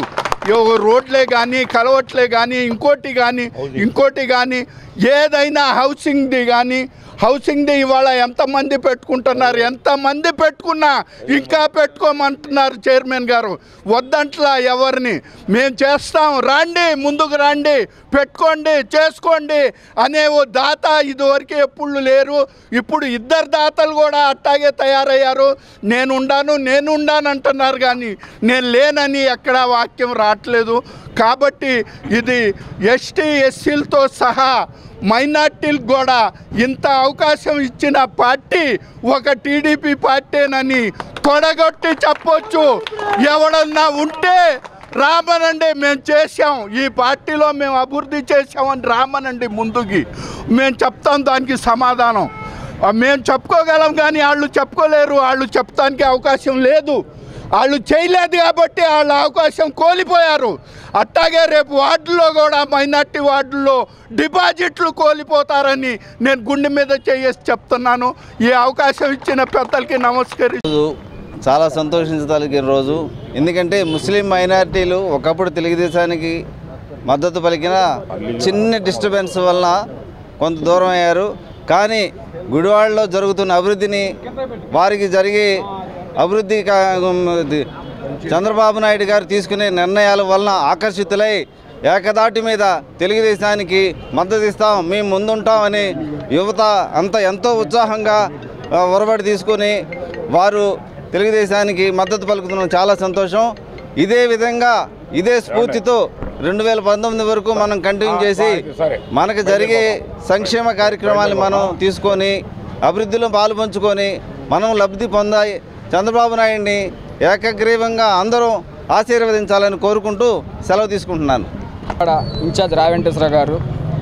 ఏ రోడ్లే కానీ కలవట్లే కానీ ఇంకోటి కానీ ఇంకోటి కానీ ఏదైనా హౌసింగ్ది కానీ హౌసింగ్ది ఇవాళ ఎంతమంది పెట్టుకుంటున్నారు ఎంతమంది పెట్టుకున్నా ఇంకా పెట్టుకోమంటున్నారు చైర్మన్ గారు వద్దంట్లా ఎవరిని మేము చేస్తాం రండి ముందుకు రండి పెట్టుకోండి చేసుకోండి అనే ఓ దాత ఇదివరకు ఎప్పుడు లేరు ఇప్పుడు ఇద్దరు దాతలు కూడా అట్టాగే తయారయ్యారు నేను ఉండాను నేను ఉండాను అంటున్నారు కానీ నేను లేనని ఎక్కడా వాక్యం రావట్లేదు కాబట్టి ఇది ఎస్టీ ఎస్సీలతో సహా మైనార్టీలకు కూడా ఇంత అవకాశం ఇచ్చిన పార్టీ ఒక టీడీపీ పార్టీనని తొడగొట్టి చెప్పొచ్చు ఎవడన్నా ఉంటే రామనండి మేము చేసాం ఈ పార్టీలో మేము అభివృద్ధి చేసామని రామనండి ముందుకి మేము చెప్తాం దానికి సమాధానం ఆ, మేము చెప్పుకోగలం కానీ వాళ్ళు చెప్పుకోలేరు వాళ్ళు చెప్తానికి అవకాశం లేదు వాళ్ళు చేయలేదు కాబట్టి వాళ్ళ అవకాశం కోల్పోయారు అట్టాగే రేపు వార్డుల్లో కూడా మైనార్టీ వార్డుల్లో డిపాజిట్లు కోల్పోతారని నేను గుండె మీద చేసి చెప్తున్నాను ఈ అవకాశం ఇచ్చిన పెద్దలకి నమస్కరి రోజు చాలా సంతోషించదలిగిన రోజు ఎందుకంటే ముస్లిం మైనారిటీలు ఒకప్పుడు తెలుగుదేశానికి మద్దతు పలికిన చిన్న డిస్టర్బెన్స్ వలన కొంత దూరం అయ్యారు కానీ గుడివాడలో జరుగుతున్న అభివృద్ధిని వారికి జరిగే అభివృద్ధి కా- ఇది చంద్రబాబు నాయుడు గారు తీసుకునే నిర్ణయాల వలన ఆకర్షితులై ఏకదాటి మీద తెలుగుదేశానికి మద్దతు ఇస్తాం మేము ముందుంటామని యువత అంత ఎంతో ఉత్సాహంగా ఆ, ఒరబడి తీసుకొని వారు తెలుగుదేశానికి మద్దతు పలుకుతున్నాం చాలా సంతోషం ఇదే విధంగా ఇదే స్ఫూర్తితో రెండు వేల పంతొమ్మిది వరకు మనం కంటిన్యూ చేసి మనకు జరిగే సంక్షేమ కార్యక్రమాలు మనం తీసుకొని అభివృద్ధిలో పాలు పంచుకొని మనం లబ్ధి పొందాయి చంద్రబాబు నాయుడిని ఏకగ్రీవంగా అందరూ ఆశీర్వదించాలని కోరుకుంటూ సెలవు తీసుకుంటున్నాను ఇక్కడ ఇన్ఛార్జ్ రావెంకటేశ్వర గారు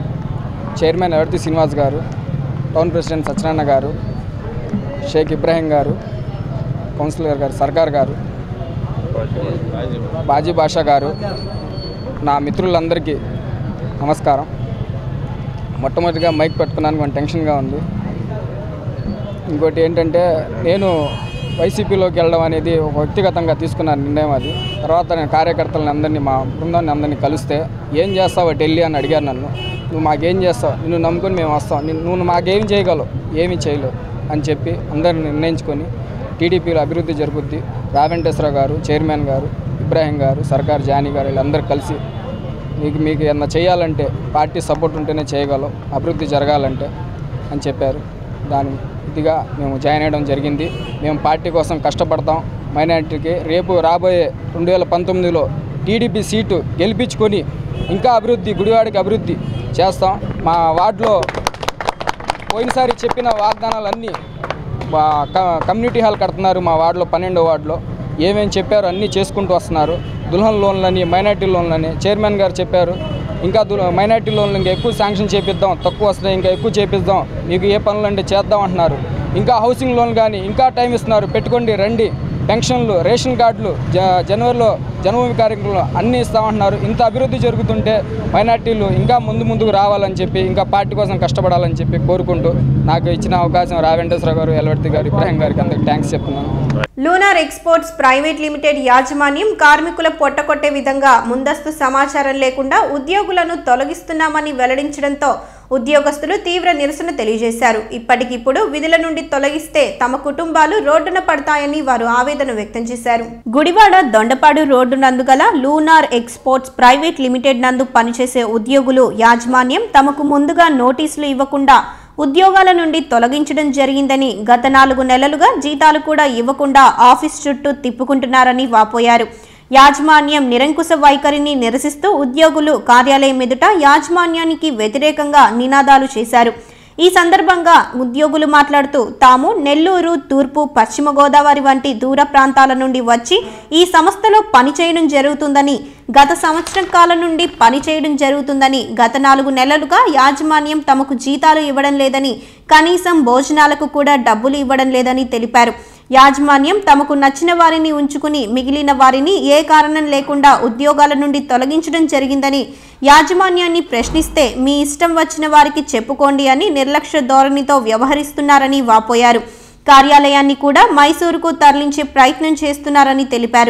చైర్మన్ ఎవర్తి శ్రీనివాస్ గారు టౌన్ ప్రెసిడెంట్ సత్యనారాయణ గారు షేక్ ఇబ్రాహీం గారు కౌన్సిలర్ గారు సర్కార్ గారు బాజీ బాషా గారు నా మిత్రులందరికీ నమస్కారం మొట్టమొదటిగా మైక్ పెట్టుకున్నాను కొంచెం టెన్షన్గా ఉంది ఇంకోటి ఏంటంటే నేను వైసీపీలోకి వెళ్ళడం అనేది ఒక వ్యక్తిగతంగా తీసుకున్న నిర్ణయం అది తర్వాత నేను కార్యకర్తలను అందరినీ మా బృందాన్ని అందరినీ కలిస్తే ఏం చేస్తావు ఢిల్లీ అని అడిగారు నన్ను నువ్వు మాకేం చేస్తావు నిన్ను నమ్ముకొని మేము వస్తాం నిన్ను నువ్వు మాకేం చేయగలవు ఏమీ చేయలేవు అని చెప్పి అందరిని నిర్ణయించుకొని టీడీపీలో అభివృద్ధి జరుగుద్ది రావెంకటేశ్వర గారు చైర్మన్ గారు ఇబ్రాహీం గారు సర్కార్ జానీ గారు వీళ్ళందరూ కలిసి మీకు మీకు ఏమన్నా చేయాలంటే పార్టీ సపోర్ట్ ఉంటేనే చేయగలం అభివృద్ధి జరగాలంటే అని చెప్పారు దాని ఇదిగా మేము జాయిన్ అయ్యడం జరిగింది మేము పార్టీ కోసం కష్టపడతాం మైనారిటీకి రేపు రాబోయే రెండు వేల పంతొమ్మిదిలో టీడీపీ సీటు గెలిపించుకొని ఇంకా అభివృద్ధి గుడివాడికి అభివృద్ధి చేస్తాం మా వార్డులో పోయినసారి చెప్పిన వాగ్దానాలన్నీ మా క- కమ్యూనిటీ హాల్ కడుతున్నారు మా వార్డులో పన్నెండో వార్డులో ఏమేమి చెప్పారో అన్నీ చేసుకుంటూ వస్తున్నారు దుల్హన్ లోన్లని మైనార్టీ లోన్లని చైర్మన్ గారు చెప్పారు ఇంకా దు మైనార్టీ లోన్లు ఇంకా ఎక్కువ శాంక్షన్ చేపిద్దాం తక్కువ వస్తాయి ఇంకా ఎక్కువ చేపిద్దాం మీకు ఏ పనులు అంటే చేద్దాం అంటున్నారు ఇంకా హౌసింగ్ లోన్ కానీ ఇంకా టైం ఇస్తున్నారు పెట్టుకోండి రండి పెన్షన్లు రేషన్ కార్డులు జ జనవరిలో జన్మభూమి కార్యక్రమంలో అన్నీ ఇస్తామంటున్నారు ఇంత అభివృద్ధి జరుగుతుంటే మైనార్టీలు ఇంకా ముందు ముందుకు రావాలని చెప్పి ఇంకా పార్టీ కోసం కష్టపడాలని చెప్పి కోరుకుంటూ నాకు ఇచ్చిన అవకాశం రావెంకటేశ్వర గారు ఎల్వర్తి గారు ఇబ్రాహిం గారికి అందరికి థ్యాంక్స్ చెప్తున్నాను లూనార్ ఎక్స్పోర్ట్స్ ప్రైవేట్ లిమిటెడ్ యాజమాన్యం కార్మికుల పొట్టకొట్టే విధంగా ముందస్తు సమాచారం లేకుండా ఉద్యోగులను తొలగిస్తున్నామని వెల్లడించడంతో ఉద్యోగస్తులు తీవ్ర నిరసన తెలియజేశారు ఇప్పటికిప్పుడు విధుల నుండి తొలగిస్తే తమ కుటుంబాలు రోడ్డున పడతాయని వారు ఆవేదన వ్యక్తం చేశారు గుడివాడ దొండపాడు రోడ్డు నందు గల లూనార్ ఎక్స్పోర్ట్స్ ప్రైవేట్ లిమిటెడ్ నందు పనిచేసే ఉద్యోగులు యాజమాన్యం తమకు ముందుగా నోటీసులు ఇవ్వకుండా ఉద్యోగాల నుండి తొలగించడం జరిగిందని గత నాలుగు నెలలుగా జీతాలు కూడా ఇవ్వకుండా ఆఫీస్ చుట్టూ తిప్పుకుంటున్నారని వాపోయారు యాజమాన్యం నిరంకుశ వైఖరిని నిరసిస్తూ ఉద్యోగులు కార్యాలయం ఎదుట యాజమాన్యానికి వ్యతిరేకంగా నినాదాలు చేశారు ఈ సందర్భంగా ఉద్యోగులు మాట్లాడుతూ తాము నెల్లూరు తూర్పు పశ్చిమ గోదావరి వంటి దూర ప్రాంతాల నుండి వచ్చి ఈ సంస్థలో పనిచేయడం జరుగుతుందని గత సంవత్సరం కాలం నుండి పనిచేయడం జరుగుతుందని గత నాలుగు నెలలుగా యాజమాన్యం తమకు జీతాలు ఇవ్వడం లేదని కనీసం భోజనాలకు కూడా డబ్బులు ఇవ్వడం లేదని తెలిపారు యాజమాన్యం తమకు నచ్చిన వారిని ఉంచుకుని మిగిలిన వారిని ఏ కారణం లేకుండా ఉద్యోగాల నుండి తొలగించడం జరిగిందని యాజమాన్యాన్ని ప్రశ్నిస్తే మీ ఇష్టం వచ్చిన వారికి చెప్పుకోండి అని నిర్లక్ష్య ధోరణితో వ్యవహరిస్తున్నారని వాపోయారు కార్యాలయాన్ని కూడా మైసూరుకు తరలించే ప్రయత్నం చేస్తున్నారని తెలిపారు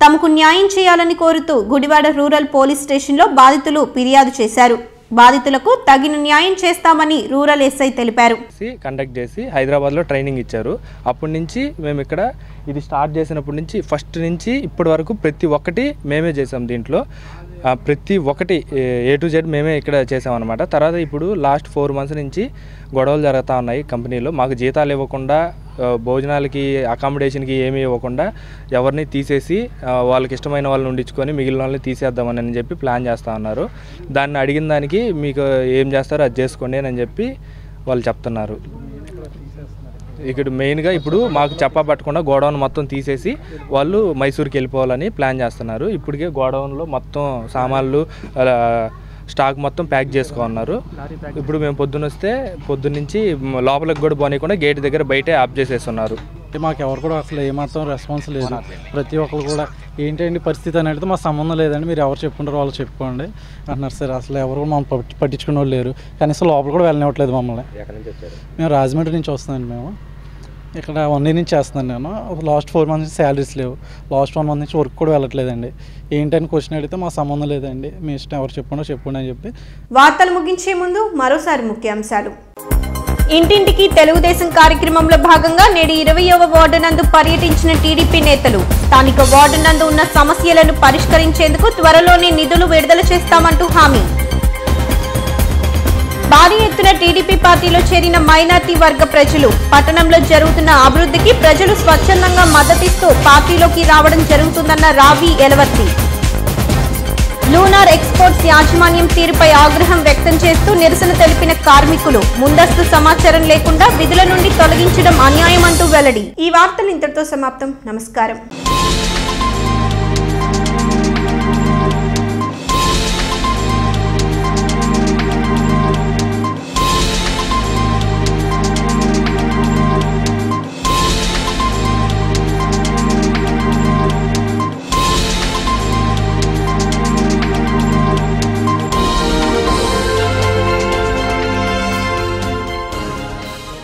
తమకు న్యాయం చేయాలని కోరుతూ గుడివాడ రూరల్ పోలీస్ స్టేషన్లో బాధితులు ఫిర్యాదు చేశారు బాధితులకు తగిన న్యాయం చేస్తామని రూరల్ ఎస్ఐ తెలిపారు చేసి కండక్ట్ చేసి హైదరాబాద్లో ట్రైనింగ్ ఇచ్చారు అప్పటి నుంచి మేము ఇక్కడ ఇది స్టార్ట్ చేసినప్పటి నుంచి ఫస్ట్ నుంచి ఇప్పటి వరకు ప్రతి ఒక్కటి మేమే చేసాం దీంట్లో ఆ, ప్రతి ఒక్కటి ఏ టు జెడ్ మేమే ఇక్కడ చేసామన్నమాట తర్వాత ఇప్పుడు లాస్ట్ ఫోర్ మంత్స్ నుంచి గొడవలు జరుగుతూ ఉన్నాయి కంపెనీలో మాకు జీతాలు ఇవ్వకుండా ఆ, భోజనాలకి అకామిడేషన్కి ఏమీ ఇవ్వకుండా ఎవరిని తీసేసి ఆ, వాళ్ళకి ఇష్టమైన వాళ్ళని ఉండించుకొని మిగిలిన వాళ్ళని తీసేద్దామని అని చెప్పి ప్లాన్ చేస్తూ ఉన్నారు దాన్ని అడిగిన దానికి మీకు ఏం చేస్తారో అది చేసుకోండి అని చెప్పి వాళ్ళు చెప్తున్నారు ఇక్కడ మెయిన్గా ఇప్పుడు మాకు చెప్ప పట్టకుండా గోడౌన్ మొత్తం తీసేసి వాళ్ళు మైసూర్కి వెళ్ళిపోవాలని ప్లాన్ చేస్తున్నారు ఇప్పటికే గోడౌన్లో మొత్తం సామాన్లు అలా స్టాక్ మొత్తం ప్యాక్ చేసుకున్నారు ఇప్పుడు మేము పొద్దున్న వస్తే పొద్దున్న నుంచి లోపలికి కూడా పోనీయకుండా గేట్ దగ్గర బయటే ఆఫ్ చేసేస్తున్నారు మాకు ఎవరు కూడా అసలు ఏమాత్రం రెస్పాన్స్ లేదు ప్రతి ఒక్కరు కూడా ఏంటండి పరిస్థితి అని అడిగితే మా సంబంధం లేదండి మీరు ఎవరు చెప్పుకుంటారో వాళ్ళు చెప్పుకోండి అంటున్నారు సార్ అసలు ఎవరు కూడా మమ్మల్ని పట్టి- పట్టించుకునే వాళ్ళు లేరు కనీసం లోపల కూడా వెళ్ళనివ్వట్లేదు మమ్మల్ని మేము రాజమండ్రి నుంచి వస్తున్నాండి మేము ఇక్కడ వన్ ఇయర్ నుంచి చేస్తున్నాను నేను లాస్ట్ ఫోర్ మంత్స్ నుంచి శాలరీస్ లేవు లాస్ట్ వన్ మంత్ నుంచి వర్క్ కూడా వెళ్ళట్లేదండి ఏంటని క్వశ్చన్ అడిగితే మా సంబంధం లేదండి మీ ఇష్టం ఎవరు చెప్పుకుంటో చెప్పుకోండి అని చెప్పి వార్తలు ముగించే ముందు మరోసారి ముఖ్యాంశాలు ఇంటింటికి తెలుగుదేశం కార్యక్రమంలో భాగంగా నేడు ఇరవయవ వార్డు నందు పర్యటించిన టీడీపీ నేతలు స్థానిక వార్డు నందు ఉన్న సమస్యలను పరిష్కరించేందుకు త్వరలోనే నిధులు విడుదల చేస్తామంటూ హామీ భారీ ఎత్తున టీడీపీ పార్టీలో చేరిన మైనార్టీ వర్గ ప్రజలు పట్టణంలో జరుగుతున్న అభివృద్ధికి ప్రజలు స్వచ్ఛందంగా మద్దతిస్తూ పార్టీలోకి రావడం జరుగుతుందన్న రావి ఎలవర్తి లూనార్ ఎక్స్పోర్ట్స్ యాజమాన్యం తీరుపై ఆగ్రహం వ్యక్తం చేస్తూ నిరసన తెలిపిన కార్మికులు ముందస్తు సమాచారం లేకుండా విధుల నుండి తొలగించడం అన్యాయమంటూ వెల్లడి ఈ వార్తలు ఇంతటితో సమాప్తం నమస్కారం